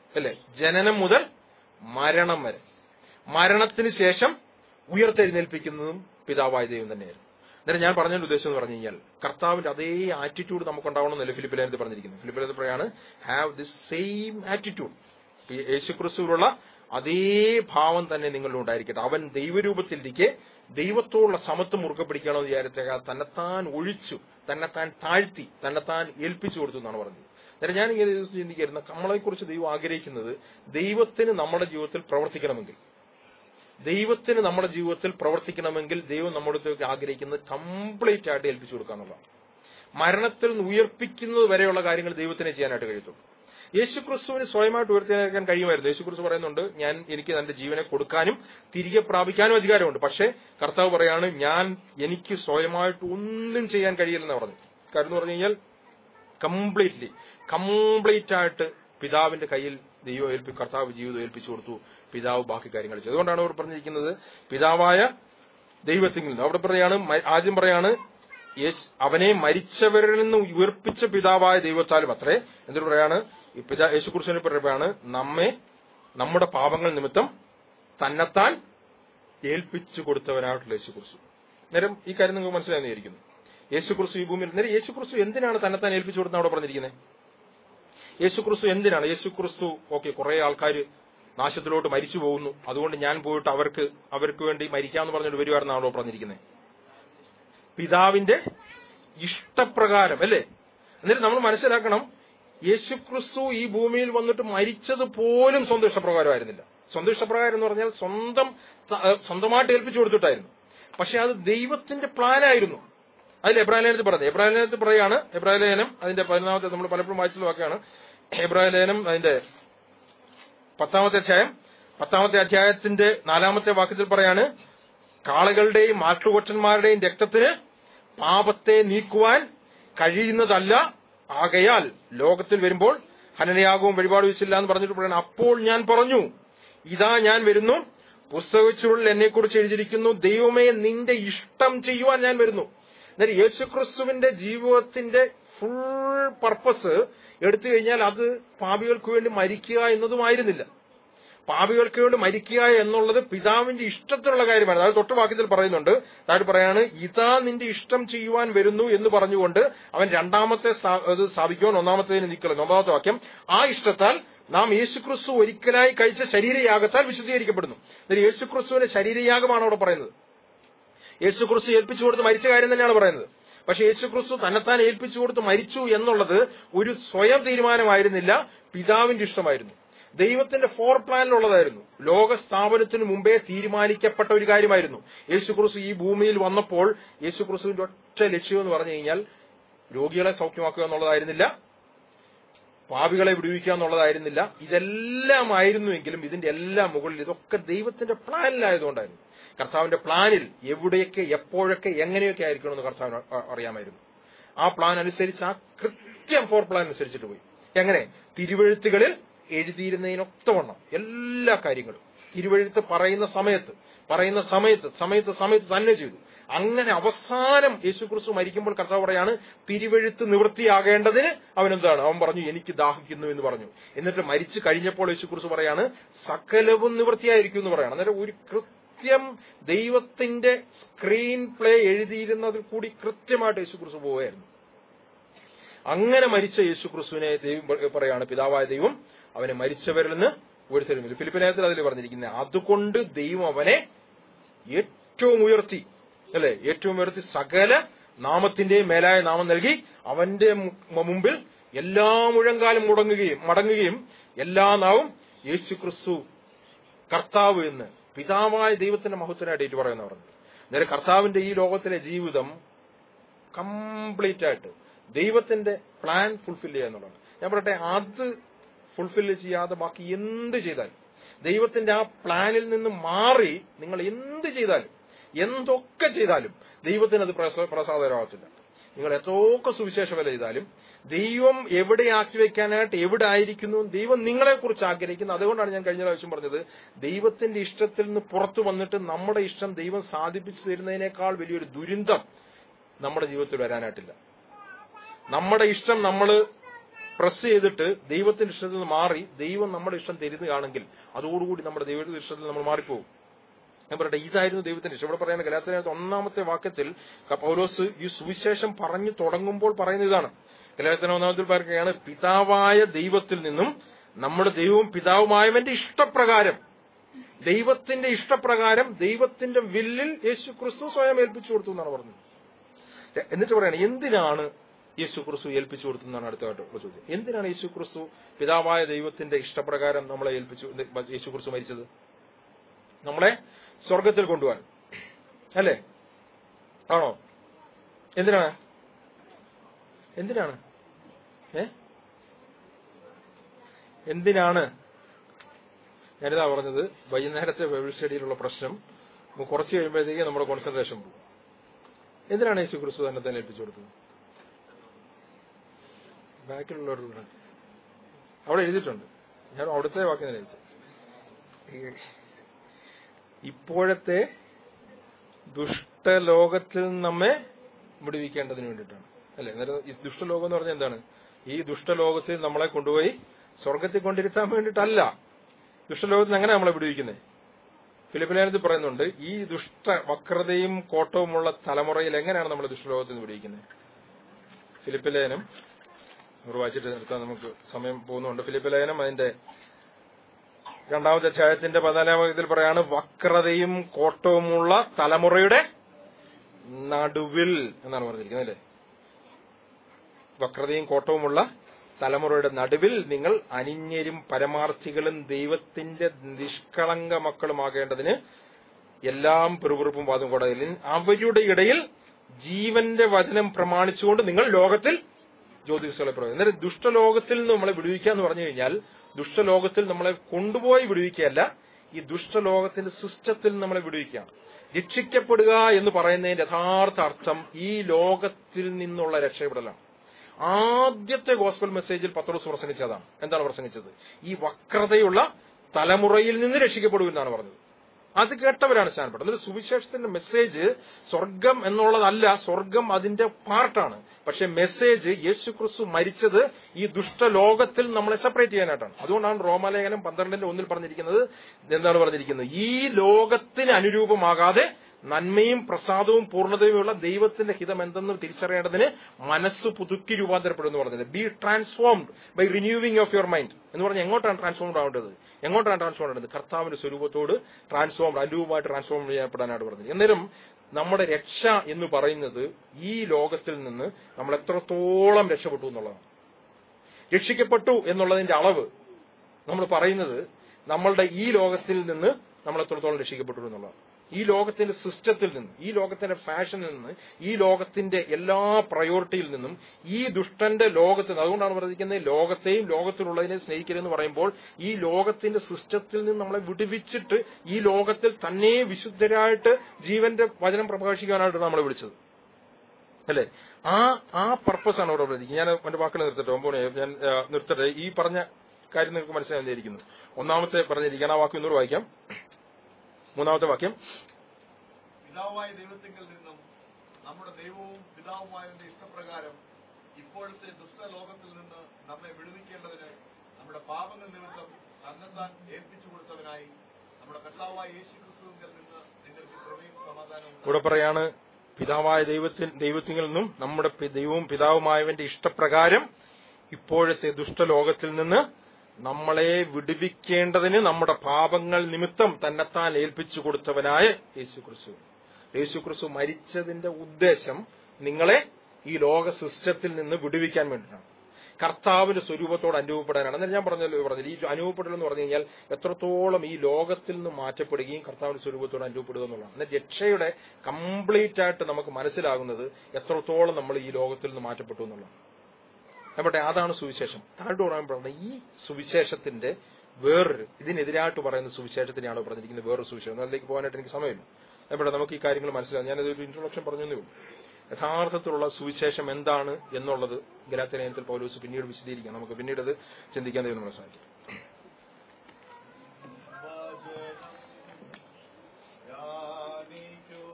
അല്ലേ ജനനം മുതൽ മരണം വരെ മരണത്തിന് ശേഷം ഉയർത്തെഴുന്നേൽപ്പിക്കുന്നതും പിതാവായ ദൈവം തന്നെയായിരുന്നു അന്നേരം ഞാൻ പറഞ്ഞതിന്റെ ഉദ്ദേശം എന്ന് പറഞ്ഞു കഴിഞ്ഞാൽ കർത്താവിന്റെ അതേ ആറ്റിറ്റ്യൂഡ് നമുക്കുണ്ടാവണമെന്നല്ലേ ഫിലിപ്പിലേനത്ത് പറഞ്ഞിരിക്കുന്നത് ഫിലിപ്പിലേനത്ത് പറയാണ് ഹാവ് ദി സെയിം ആറ്റിറ്റ്യൂഡ് യേശുക്രിസ്തുവിലുള്ള അതേ ഭാവം തന്നെ നിങ്ങളിൽ ഉണ്ടായിരിക്കട്ടെ അവൻ ദൈവരൂപത്തിലിരിക്കെ ദൈവത്തോടുള്ള സമത്വം മുറുക്കെ പിടിക്കണമെന്ന് വിചാരിച്ച തന്നെത്താൻ ഒഴിച്ചു തന്നെത്താൻ താഴ്ത്തി തന്നെത്താൻ ഏൽപ്പിച്ചു കൊടുത്തു എന്നാണ് പറഞ്ഞത് അന്നേരം ഞാൻ ഇങ്ങനെ ഒരു ദിവസം ചിന്തിക്കായിരുന്നു നമ്മളെക്കുറിച്ച് ദൈവം ആഗ്രഹിക്കുന്നത് ദൈവത്തിന് നമ്മുടെ ജീവിതത്തിൽ പ്രവർത്തിക്കണമെങ്കിൽ ദൈവത്തിന് നമ്മുടെ ജീവിതത്തിൽ പ്രവർത്തിക്കണമെങ്കിൽ ദൈവം നമ്മുടെ അടുത്തേക്ക് ആഗ്രഹിക്കുന്നത് കംപ്ലീറ്റ് ആയിട്ട് ഏൽപ്പിച്ചു കൊടുക്കുക എന്നുള്ളതാണ് മരണത്തിൽ നിന്ന് ഉയർപ്പിക്കുന്നത് വരെയുള്ള കാര്യങ്ങൾ ദൈവത്തിനെ ചെയ്യാനായിട്ട് കഴിയത്തുള്ളൂ യേശുക്രിസ്തുവിന് സ്വയമായിട്ട് ഉയർത്തിയേക്കാൻ കഴിയുമായിരുന്നു യേശുക്രിസ്തു പറയുന്നുണ്ട് ഞാൻ എനിക്ക് എന്റെ ജീവനെ കൊടുക്കാനും തിരികെ പ്രാപിക്കാനും അധികാരമുണ്ട് പക്ഷേ കർത്താവ് പറയാണ് ഞാൻ എനിക്ക് സ്വയമായിട്ട് ഒന്നും ചെയ്യാൻ കഴിയില്ലെന്ന് പറഞ്ഞു കാര്യം എന്ന് പറഞ്ഞു കഴിഞ്ഞാൽ കംപ്ലീറ്റ്ലി കംപ്ലീറ്റ് ആയിട്ട് പിതാവിന്റെ കയ്യിൽ ദൈവം ഏൽപ്പി കർത്താവ് ജീവിതം ഏൽപ്പിച്ചു കൊടുത്തു പിതാവ് ബാക്കി കാര്യങ്ങൾ ചെയ്തു അതുകൊണ്ടാണ് അവർ പറഞ്ഞിരിക്കുന്നത് പിതാവായ ദൈവത്തിൽ നിന്ന് അവിടെ പറയാണ് മ- ആദ്യം പറയാണ് യേശ് അവനെ മരിച്ചവരിൽ നിന്ന് ഉയർപ്പിച്ച പിതാവായ ദൈവത്താലും അത്രേ എന്നിട്ട് പറയാണ് ഈ പിതാ യേശുക്രിസ്തുവിനെ പറയുകയാണ് നമ്മെ നമ്മുടെ പാപങ്ങൾ നിമിത്തം തന്നെത്താൻ ഏൽപ്പിച്ചു കൊടുത്തവനായിട്ടുള്ള യേശുക്രിസ്തു നേരം ഈ കാര്യം നിങ്ങൾക്ക് മനസ്സിലായിരിക്കുന്നു യേശുക്രിസ്തു ഈ ഭൂമിയിൽ നേരം യേശുക്രിസ്തു എന്തിനാണ് തന്നെത്താൻ ഏൽപ്പിച്ചു കൊടുത്ത അവിടെ പറഞ്ഞിരിക്കുന്നത് യേശുക്രിസ്തു എന്തിനാണ് യേശുക്രിസ്തു ഓക്കെ കുറെ ആൾക്കാർ നാശത്തിലോട്ട് മരിച്ചു പോകുന്നു അതുകൊണ്ട് ഞാൻ പോയിട്ട് അവർക്ക് അവർക്ക് വേണ്ടി മരിക്കാന്ന് പറഞ്ഞിട്ട് വരുവാണെന്നാണല്ലോ പറഞ്ഞിരിക്കുന്നത് പിതാവിന്റെ ഇഷ്ടപ്രകാരം അല്ലേ എന്നിട്ട് നമ്മൾ മനസ്സിലാക്കണം യേശുക്രിസ്തു ഈ ഭൂമിയിൽ വന്നിട്ട് മരിച്ചത് പോലും സ്വന്തം ഇഷ്ടപ്രകാരമായിരുന്നില്ല സ്വന്തം ഇഷ്ടപ്രകാരം എന്ന് പറഞ്ഞാൽ സ്വന്തം ത- ഏഹ് സ്വന്തമായിട്ട് ഏൽപ്പിച്ചു കൊടുത്തിട്ടായിരുന്നു പക്ഷെ അത് ദൈവത്തിന്റെ പ്ലാനായിരുന്നു അതിൽ എബ്രാഹിം ലേഖനത്തിൽ പറഞ്ഞത് എബ്രാഹിം ലേഖനത്തിൽ പറയാണ് എബ്രാഹിം ലേഖനം അതിന്റെ പതിനാമത്തെ നമ്മൾ പലപ്പോഴും വായിച്ചത് വാക്കാണ് എബ്രാഹിം ലേഖനം അതിന്റെ പത്താമത്തെ അധ്യായം പത്താമത്തെ അധ്യായത്തിന്റെ നാലാമത്തെ വാക്യത്തിൽ പറയാണ് കാളകളുടെയും ആട്ടുകൊറ്റന്മാരുടെയും രക്തത്തിന് പാപത്തെ നീക്കുവാൻ കഴിയുന്നതല്ല ആകയാൽ ലോകത്തിൽ വരുമ്പോൾ ഹനനയാകവും വഴിപാട് വെച്ചില്ല എന്ന് പറഞ്ഞിട്ട് പറയണം അപ്പോൾ ഞാൻ പറഞ്ഞു ഇതാ ഞാൻ വരുന്നു പുസ്തകച്ചുള്ളിൽ എന്നെ കുറിച്ച് എഴുതിയിരിക്കുന്നു ദൈവമേ നിന്റെ ഇഷ്ടം ചെയ്യുവാൻ ഞാൻ വരുന്നു എന്നാൽ യേശുക്രിസ്തുവിന്റെ ജീവിതത്തിന്റെ ഫുൾ പർപ്പസ് എടുത്തു കഴിഞ്ഞാൽ അത് പാപികൾക്ക് വേണ്ടി മരിക്കുക എന്നതുമായിരുന്നില്ല പാപികൾക്ക് വേണ്ടി മരിക്കുക എന്നുള്ളത് പിതാവിന്റെ ഇഷ്ടത്തിലുള്ള കാര്യമാണ് അതായത് തൊട്ട് വാക്യത്തിൽ പറയുന്നുണ്ട് താഴെ പറയാണ് ഇതാ നിന്റെ ഇഷ്ടം ചെയ്യുവാൻ വരുന്നു എന്ന് പറഞ്ഞുകൊണ്ട് അവൻ രണ്ടാമത്തെ സ്ഥാ- ഇത് സ്ഥാപിക്കുവാൻ ഒന്നാമത്തേതിന് നിൽക്കുന്നത് ഒമ്പതാമത്തെ വാക്യം ആ ഇഷ്ടത്താൽ നാം യേശുക്രിസ്തു ഒരിക്കലായി കഴിച്ച ശരീരയാഗത്താൽ വിശുദ്ധീകരിക്കപ്പെടുന്നു എന്നിട്ട് യേശുക്രിസ്തുവിന്റെ ശരീരയാഗമാണ് അവിടെ പറയുന്നത് യേശുക്രിസ്തു ഏൽപ്പിച്ചു കൊടുത്ത് മരിച്ച കാര്യം തന്നെയാണ് പറയുന്നത് പക്ഷെ യേശുക്രിസ്തു തന്നെത്താൻ ഏൽപ്പിച്ചു കൊടുത്ത് മരിച്ചു എന്നുള്ളത് ഒരു സ്വയം തീരുമാനമായിരുന്നില്ല പിതാവിന്റെ ഇഷ്ടമായിരുന്നു ദൈവത്തിന്റെ ഫോർ പ്ലാനിലുള്ളതായിരുന്നു ലോക സ്ഥാപനത്തിന് മുമ്പേ തീരുമാനിക്കപ്പെട്ട ഒരു കാര്യമായിരുന്നു യേശുക്രിസ്തു ഈ ഭൂമിയിൽ വന്നപ്പോൾ യേശുക്രിസ്തുവിന്റെ ഒറ്റ ലക്ഷ്യം എന്ന് പറഞ്ഞു കഴിഞ്ഞാൽ രോഗികളെ സൗഖ്യമാക്കുക എന്നുള്ളതായിരുന്നില്ല പാപികളെ വിടുവിക്കുക എന്നുള്ളതായിരുന്നില്ല ഇതെല്ലാമായിരുന്നുവെങ്കിലും ഇതിന്റെ എല്ലാം മുകളിൽ ഇതൊക്കെ ദൈവത്തിന്റെ പ്ലാനിലായതുകൊണ്ടായിരുന്നു കർത്താവിന്റെ പ്ലാനിൽ എവിടെയൊക്കെ എപ്പോഴൊക്കെ എങ്ങനെയൊക്കെ ആയിരിക്കണമെന്ന് കർത്താവിന് അ- അറിയാമായിരുന്നു ആ പ്ലാൻ അനുസരിച്ച് ആ കൃത്യം ഫോർ പ്ലാൻ അനുസരിച്ചിട്ട് പോയി എങ്ങനെ തിരുവഴുത്തുകളിൽ എഴുതിയിരുന്നതിനൊത്തവണ്ണം എല്ലാ കാര്യങ്ങളും തിരുവഴുത്ത് പറയുന്ന സമയത്ത് പറയുന്ന സമയത്ത് സമയത്ത് സമയത്ത് തന്നെ ചെയ്തു അങ്ങനെ അവസാനം യേശുക്രിസ്തു മരിക്കുമ്പോൾ കർത്താവ് പറയാണ് തിരുവഴുത്ത് നിവൃത്തിയാകേണ്ടതിന് അവൻ എന്താണ് അവൻ പറഞ്ഞു എനിക്ക് ദാഹിക്കുന്നു എന്ന് പറഞ്ഞു എന്നിട്ട് മരിച്ചു കഴിഞ്ഞപ്പോൾ യേശുക്രിസ്തു പറയാണ് സകലവും നിവൃത്തിയായിരിക്കും എന്ന് പറയാണ് അന്നേരം ഒരു കൃത്യം ദൈവത്തിന്റെ സ്ക്രീൻ പ്ലേ എഴുതിയിരുന്നതിൽ കൂടി കൃത്യമായിട്ട് യേശുക്രിസ്തു പോവുകയായിരുന്നു അങ്ങനെ മരിച്ച യേശുക്രിസ്തുവിനെ ദൈവം പ- പറയാണ് പിതാവായ ദൈവം അവനെ മരിച്ചവരിൽ നിന്ന് ഉയർത്തിരുന്നില്ല ഫിലിപ്പിനേത്തിൽ അതിൽ പറഞ്ഞിരിക്കുന്നത് അതുകൊണ്ട് ദൈവം അവനെ ഏറ്റവും ഉയർത്തി അല്ലെ ഏറ്റവും ഉയർത്തി സകല നാമത്തിന്റെയും മേലായ നാമം നൽകി അവന്റെ മു- മുമ്പിൽ എല്ലാ മുഴങ്കാലും മുടങ്ങുകയും മടങ്ങുകയും എല്ലാ നാവും യേശുക്രിസ്തു കർത്താവ് എന്ന് പിതാവായ ദൈവത്തിന്റെ മഹത്വനായിട്ട് ഏറ്റു പറയുന്ന പറഞ്ഞു നേരെ കർത്താവിന്റെ ഈ ലോകത്തിലെ ജീവിതം കംപ്ലീറ്റ് ആയിട്ട് ദൈവത്തിന്റെ പ്ലാൻ ഫുൾഫിൽ ചെയ്യുക എന്നുള്ളതാണ് ഞാൻ പറയട്ടെ അത് ഫുൾഫിൽ ചെയ്യാതെ ബാക്കി എന്ത് ചെയ്താലും ദൈവത്തിന്റെ ആ പ്ലാനിൽ നിന്ന് മാറി നിങ്ങൾ എന്ത് ചെയ്താലും എന്തൊക്കെ ചെയ്താലും ദൈവത്തിന് അത് പ്രസ- പ്രസാദകരമാകത്തില്ല നിങ്ങൾ എത്രയൊക്കെ സുവിശേഷ വില ചെയ്താലും ദൈവം എവിടെ ആക്കി വെക്കാനായിട്ട് എവിടെ ആയിരിക്കുന്നു എന്ന് ദൈവം നിങ്ങളെ കുറിച്ച് ആഗ്രഹിക്കുന്നു അതുകൊണ്ടാണ് ഞാൻ കഴിഞ്ഞ പ്രാവശ്യം പറഞ്ഞത് ദൈവത്തിന്റെ ഇഷ്ടത്തിൽ നിന്ന് പുറത്തു വന്നിട്ട് നമ്മുടെ ഇഷ്ടം ദൈവം സാധിപ്പിച്ചു തരുന്നതിനേക്കാൾ വലിയൊരു ദുരന്തം നമ്മുടെ ജീവിതത്തിൽ വരാനായിട്ടില്ല നമ്മുടെ ഇഷ്ടം നമ്മൾ പ്രസ് ചെയ്തിട്ട് ദൈവത്തിന്റെ ഇഷ്ടത്തിൽ നിന്ന് മാറി ദൈവം നമ്മുടെ ഇഷ്ടം തരുന്നതാണെങ്കിൽ അതോടുകൂടി നമ്മുടെ ദൈവത്തിന്റെ ഇഷ്ടത്തിൽ നമ്മൾ മാറിപ്പോകും ഞാൻ പറയട്ടെ ഇതായിരുന്നു ദൈവത്തിന്റെ ഇഷ്ടം ഇവിടെ പറയുന്ന ഗലാത്തിനകത്ത് ഒന്നാമത്തെ വാക്യത്തിൽ ക- പൗലോസ് ഈ സുവിശേഷം പറഞ്ഞു തുടങ്ങുമ്പോൾ പറയുന്ന ഇതാണ് ഗലാത്തിന് ഒന്നാമത്തിൽ പറയുകയാണ് പിതാവായ ദൈവത്തിൽ നിന്നും നമ്മുടെ ദൈവവും പിതാവുമായവന്റെ ഇഷ്ടപ്രകാരം ദൈവത്തിന്റെ ഇഷ്ടപ്രകാരം ദൈവത്തിന്റെ വില്ലിൽ യേശു ക്രിസ്തു സ്വയം ഏൽപ്പിച്ചു കൊടുത്തു എന്നാണ് പറഞ്ഞത് എന്നിട്ട് പറയണം എന്തിനാണ് യേശു ക്രിസ്തു ഏൽപ്പിച്ചു കൊടുത്തു എന്നാണ് അടുത്തതായിട്ടുള്ള ചോദ്യം എന്തിനാണ് യേശു ക്രിസ്തു പിതാവായ ദൈവത്തിന്റെ ഇഷ്ടപ്രകാരം നമ്മളെ ഏൽപ്പിച്ചു യേശു ക്രിസ്തു മരിച്ചത് നമ്മളെ സ്വർഗത്തിൽ കൊണ്ടുപോകാൻ അല്ലേ ആണോ എന്തിനാണ് എന്തിനാണ് ഏ എന്തിനാണ് ഞാനിതാ പറഞ്ഞത് വൈകുന്നേരത്തെ ബൈബിൾ സ്റ്റഡിയിലുള്ള പ്രശ്നം നമുക്ക് കുറച്ച് കഴിയുമ്പോഴത്തേക്ക് നമ്മുടെ കോൺസെൻട്രേഷൻ പോകും എന്തിനാണ് യേശു ക്രിസ്തു തന്നെ തന്നെ ഏൽപ്പിച്ചു കൊടുത്തത് ബാക്കിലുള്ളവരുടെ അവിടെ എഴുതിയിട്ടുണ്ട് ഞാൻ അവിടുത്തെ വാക്യം തന്നെ എഴുതി ഇപ്പോഴത്തെ ദുഷ്ടലോകത്തിൽ നിന്ന് നമ്മെ വിടുവിക്കേണ്ടതിന് വേണ്ടിയിട്ടാണ് അല്ലെ അന്നേരം ഈ ദുഷ്ടലോകം എന്ന് പറഞ്ഞാൽ എന്താണ് ഈ ദുഷ്ടലോകത്തിൽ നമ്മളെ കൊണ്ടുപോയി സ്വർഗത്തിൽ കൊണ്ടിരുത്താൻ വേണ്ടിയിട്ടല്ല ദുഷ്ടലോകത്തിൽ എങ്ങനെ നമ്മളെ വിടുവിക്കുന്നത് ഫിലിപ്പിലാനത്തിൽ പറയുന്നുണ്ട് ഈ ദുഷ്ട വക്രതയും കോട്ടവുമുള്ള തലമുറയിൽ എങ്ങനെയാണ് നമ്മൾ ദുഷ്ടലോകത്തിൽ നിന്ന് വിടുവിക്കുന്നത് ഫിലിപ്പിലേനും നമ്മൾ വായിച്ചിട്ട് നിർത്താൻ നമുക്ക് സമയം പോകുന്നുണ്ട് ഫിലിപ്പിലേനും അതിന്റെ രണ്ടാമത്തെ അധ്യായത്തിന്റെ പതിനാലാം വാക്യത്തിൽ പറയാണ് വക്രതയും കോട്ടവുമുള്ള തലമുറയുടെ നടുവിൽ എന്നാണ് പറഞ്ഞിരിക്കുന്നത് അല്ലേ വക്രതയും കോട്ടവുമുള്ള തലമുറയുടെ നടുവിൽ നിങ്ങൾ അനിഞ്ഞരും പരമാർത്ഥികളും ദൈവത്തിന്റെ നിഷ്കളങ്ക മക്കളുമാകേണ്ടതിന് എല്ലാം പെറുപെറുപ്പും വാദം കൊടയിലും അവരുടെ ഇടയിൽ ജീവന്റെ വചനം പ്രമാണിച്ചുകൊണ്ട് നിങ്ങൾ ലോകത്തിൽ ജ്യോതിഷകളെ പ്രവചനം അന്നേരം ദുഷ്ടലോകത്തിൽ നിന്ന് നമ്മളെ വിടുവിക്കുക എന്ന് പറഞ്ഞു കഴിഞ്ഞാൽ ദുഷ്ടലോകത്തിൽ നമ്മളെ കൊണ്ടുപോയി വിടുവിക്കുകയല്ല ഈ ദുഷ്ടലോകത്തിന്റെ സിസ്റ്റത്തിൽ നമ്മളെ വിടുവിക്കുക രക്ഷിക്കപ്പെടുക എന്ന് പറയുന്നതിന്റെ യഥാർത്ഥ അർത്ഥം ഈ ലോകത്തിൽ നിന്നുള്ള രക്ഷപ്പെടലാണ് ആദ്യത്തെ ഗോസ്ബൽ മെസ്സേജിൽ പത്രോസ് പ്രസംഗിച്ചതാണ് എന്താണ് പ്രസംഗിച്ചത് ഈ വക്രതയുള്ള തലമുറയിൽ നിന്ന് രക്ഷിക്കപ്പെടുമെന്നാണ് പറഞ്ഞത് അത് കേട്ടവരാണ് സ്നാനപ്പെട്ടത് എന്നിട്ട് സുവിശേഷത്തിന്റെ മെസ്സേജ് സ്വർഗം എന്നുള്ളതല്ല സ്വർഗം അതിന്റെ പാർട്ടാണ് പക്ഷെ മെസ്സേജ് യേശു ക്രിസ്തു മരിച്ചത് ഈ ദുഷ്ടലോകത്തിൽ നമ്മളെ സെപ്പറേറ്റ് ചെയ്യാനായിട്ടാണ് അതുകൊണ്ടാണ് റോമാലേഖനം പന്ത്രണ്ടിന്റെ ഒന്നിൽ പറഞ്ഞിരിക്കുന്നത് എന്താണ് പറഞ്ഞിരിക്കുന്നത് ഈ ലോകത്തിന് അനുരൂപമാകാതെ നന്മയും പ്രസാദവും പൂർണ്ണതയുമുള്ള ദൈവത്തിന്റെ ഹിതം എന്തെന്ന് തിരിച്ചറിയേണ്ടതിന് മനസ്സ് പുതുക്കി രൂപാന്തരപ്പെടും എന്ന് പറഞ്ഞത് be transformed by renewing of your mind എന്ന് പറഞ്ഞാൽ എങ്ങോട്ടാണ് ട്രാൻസ്ഫോംഡ് ആവേണ്ടത് എങ്ങോട്ടാണ് ട്രാൻസ്ഫോം ആവേണ്ടത് കർത്താവിന്റെ സ്വരൂപത്തോട് ട്രാൻസ്ഫോംഡ് അനുരൂപമായിട്ട് ട്രാൻസ്ഫോം ചെയ്യപ്പെടാനായിട്ട് പറഞ്ഞത് അന്നേരം നമ്മുടെ രക്ഷ എന്ന് പറയുന്നത് ഈ ലോകത്തിൽ നിന്ന് നമ്മൾ എത്രത്തോളം രക്ഷപ്പെട്ടു എന്നുള്ളതാണ് രക്ഷിക്കപ്പെട്ടു എന്നുള്ളതിന്റെ അളവ് നമ്മൾ പറയുന്നത് നമ്മളുടെ ഈ ലോകത്തിൽ നിന്ന് നമ്മൾ എത്രത്തോളം രക്ഷിക്കപ്പെട്ടു എന്നുള്ളതാണ് ഈ ലോകത്തിന്റെ സിസ്റ്റത്തിൽ നിന്ന് ഈ ലോകത്തിന്റെ ഫാഷനിൽ നിന്ന് ഈ ലോകത്തിന്റെ എല്ലാ പ്രയോറിറ്റിയിൽ നിന്നും ഈ ദുഷ്ടന്റെ ലോകത്തിൽ നിന്ന് അതുകൊണ്ടാണ് പറഞ്ഞിരിക്കുന്നത് ലോകത്തെയും ലോകത്തിലുള്ളതിനെ സ്നേഹിക്കരുതെന്ന് പറയുമ്പോൾ ഈ ലോകത്തിന്റെ സിസ്റ്റത്തിൽ നിന്ന് നമ്മളെ വിടുവിച്ചിട്ട് ഈ ലോകത്തിൽ തന്നെ വിശുദ്ധരായിട്ട് ജീവന്റെ വചനം പ്രകാശിക്കാനായിട്ട് നമ്മളെ വിളിച്ചത് അല്ലേ ആ ആ പർപ്പസ് ആണ് അവിടെ പറഞ്ഞിരിക്കുന്നത് ഞാൻ എന്റെ വാക്കുകൾ നിർത്തട്ടെ ഒമ്പത് ഞാൻ ആ, നിർത്തട്ടെ ഈ പറഞ്ഞ കാര്യം നിങ്ങൾക്ക് മനസ്സിലായിരിക്കുന്നു ഒന്നാമത്തെ പറഞ്ഞിരിക്കാൻ ആ വാക്ക് ഇന്നൂറ് വായിക്കാം മൂന്നാമത്തെ വാക്യം പിതാവായ ദൈവത്തിങ്കിൽ നിന്നും നമ്മുടെ ദൈവവും പിതാവുമായവന്റെ ഇഷ്ടപ്രകാരം ഇപ്പോഴത്തെ ദുഷ്ടലോകത്തിൽ നിന്ന് നമ്മെ വിടുവിക്കേണ്ടതിന് നമ്മുടെ പാപങ്ങൾ നിമിത്തം തന്നെത്താൻ ഏൽപ്പിച്ചു കൊടുത്തവനായി നമ്മുടെ കർത്താവായ യേശു ക്രിസ്തുവിൽ നിന്ന് നിങ്ങൾക്ക് കൃപയും സമാധാനവും ഇവിടെ പറയാണ് പിതാവായ ദൈവത്തിൽ ദൈവത്തിൽ നിന്നും നമ്മുടെ പി- ദൈവവും പിതാവുമായവന്റെ ഇഷ്ടപ്രകാരം ഇപ്പോഴത്തെ ദുഷ്ടലോകത്തിൽ നിന്ന് നമ്മളെ വിടുവിക്കേണ്ടതിന് നമ്മുടെ പാപങ്ങൾ നിമിത്തം തന്നെത്താൻ ഏൽപ്പിച്ചു കൊടുത്തവനായ യേശു ക്രിസ്തു യേശു ക്രിസ്തു മരിച്ചതിന്റെ ഉദ്ദേശം നിങ്ങളെ ഈ ലോക സിസ്റ്റത്തിൽ നിന്ന് വിടുവിക്കാൻ വേണ്ടിയിട്ടാണ് കർത്താവിന്റെ സ്വരൂപത്തോട് അനുഭവപ്പെടാനാണ് എന്നാൽ ഞാൻ പറഞ്ഞല്ലോ പറഞ്ഞില്ല ഈ അനുഭവപ്പെടൽ എന്ന് പറഞ്ഞു കഴിഞ്ഞാൽ എത്രത്തോളം ഈ ലോകത്തിൽ നിന്ന് മാറ്റപ്പെടുകയും കർത്താവിന്റെ സ്വരൂപത്തോട് അനുഭവപ്പെടുക എന്നുള്ളതാണ് എന്നാൽ രക്ഷയുടെ കംപ്ലീറ്റ് ആയിട്ട് നമുക്ക് മനസ്സിലാകുന്നത് എത്രത്തോളം നമ്മൾ ഈ ലോകത്തിൽ നിന്ന് മാറ്റപ്പെട്ടു എന്നുള്ളതാണ് നമ്മുടെ അതാണ് സുവിശേഷം താഴോട്ട് പറയാൻ പറയുന്നത് ഈ സുവിശേഷത്തിന്റെ വേറൊരു ഇതിനെതിരായിട്ട് പറയുന്ന സുവിശേഷത്തിനെയാണ് പറഞ്ഞിരിക്കുന്നത് വേറൊരു സുവിശേഷം അതിലേക്ക് പോകാനായിട്ട് എനിക്ക് സമയമില്ല നമ്മുടെ നമുക്ക് ഈ കാര്യങ്ങൾ മനസ്സിലാകും ഞാനതൊരു ഇൻട്രൊഡക്ഷൻ പറഞ്ഞതേ ഉള്ളൂ യഥാർത്ഥത്തിലുള്ള സുവിശേഷം എന്താണ് എന്നുള്ളത് ഗലാത്തനയനത്തിൽ പൗലോസ് പിന്നീട് വിശദീകരിക്കാം നമുക്ക് പിന്നീട് അത് ചിന്തിക്കാൻ ദൈവം മനസ്സിലാക്കി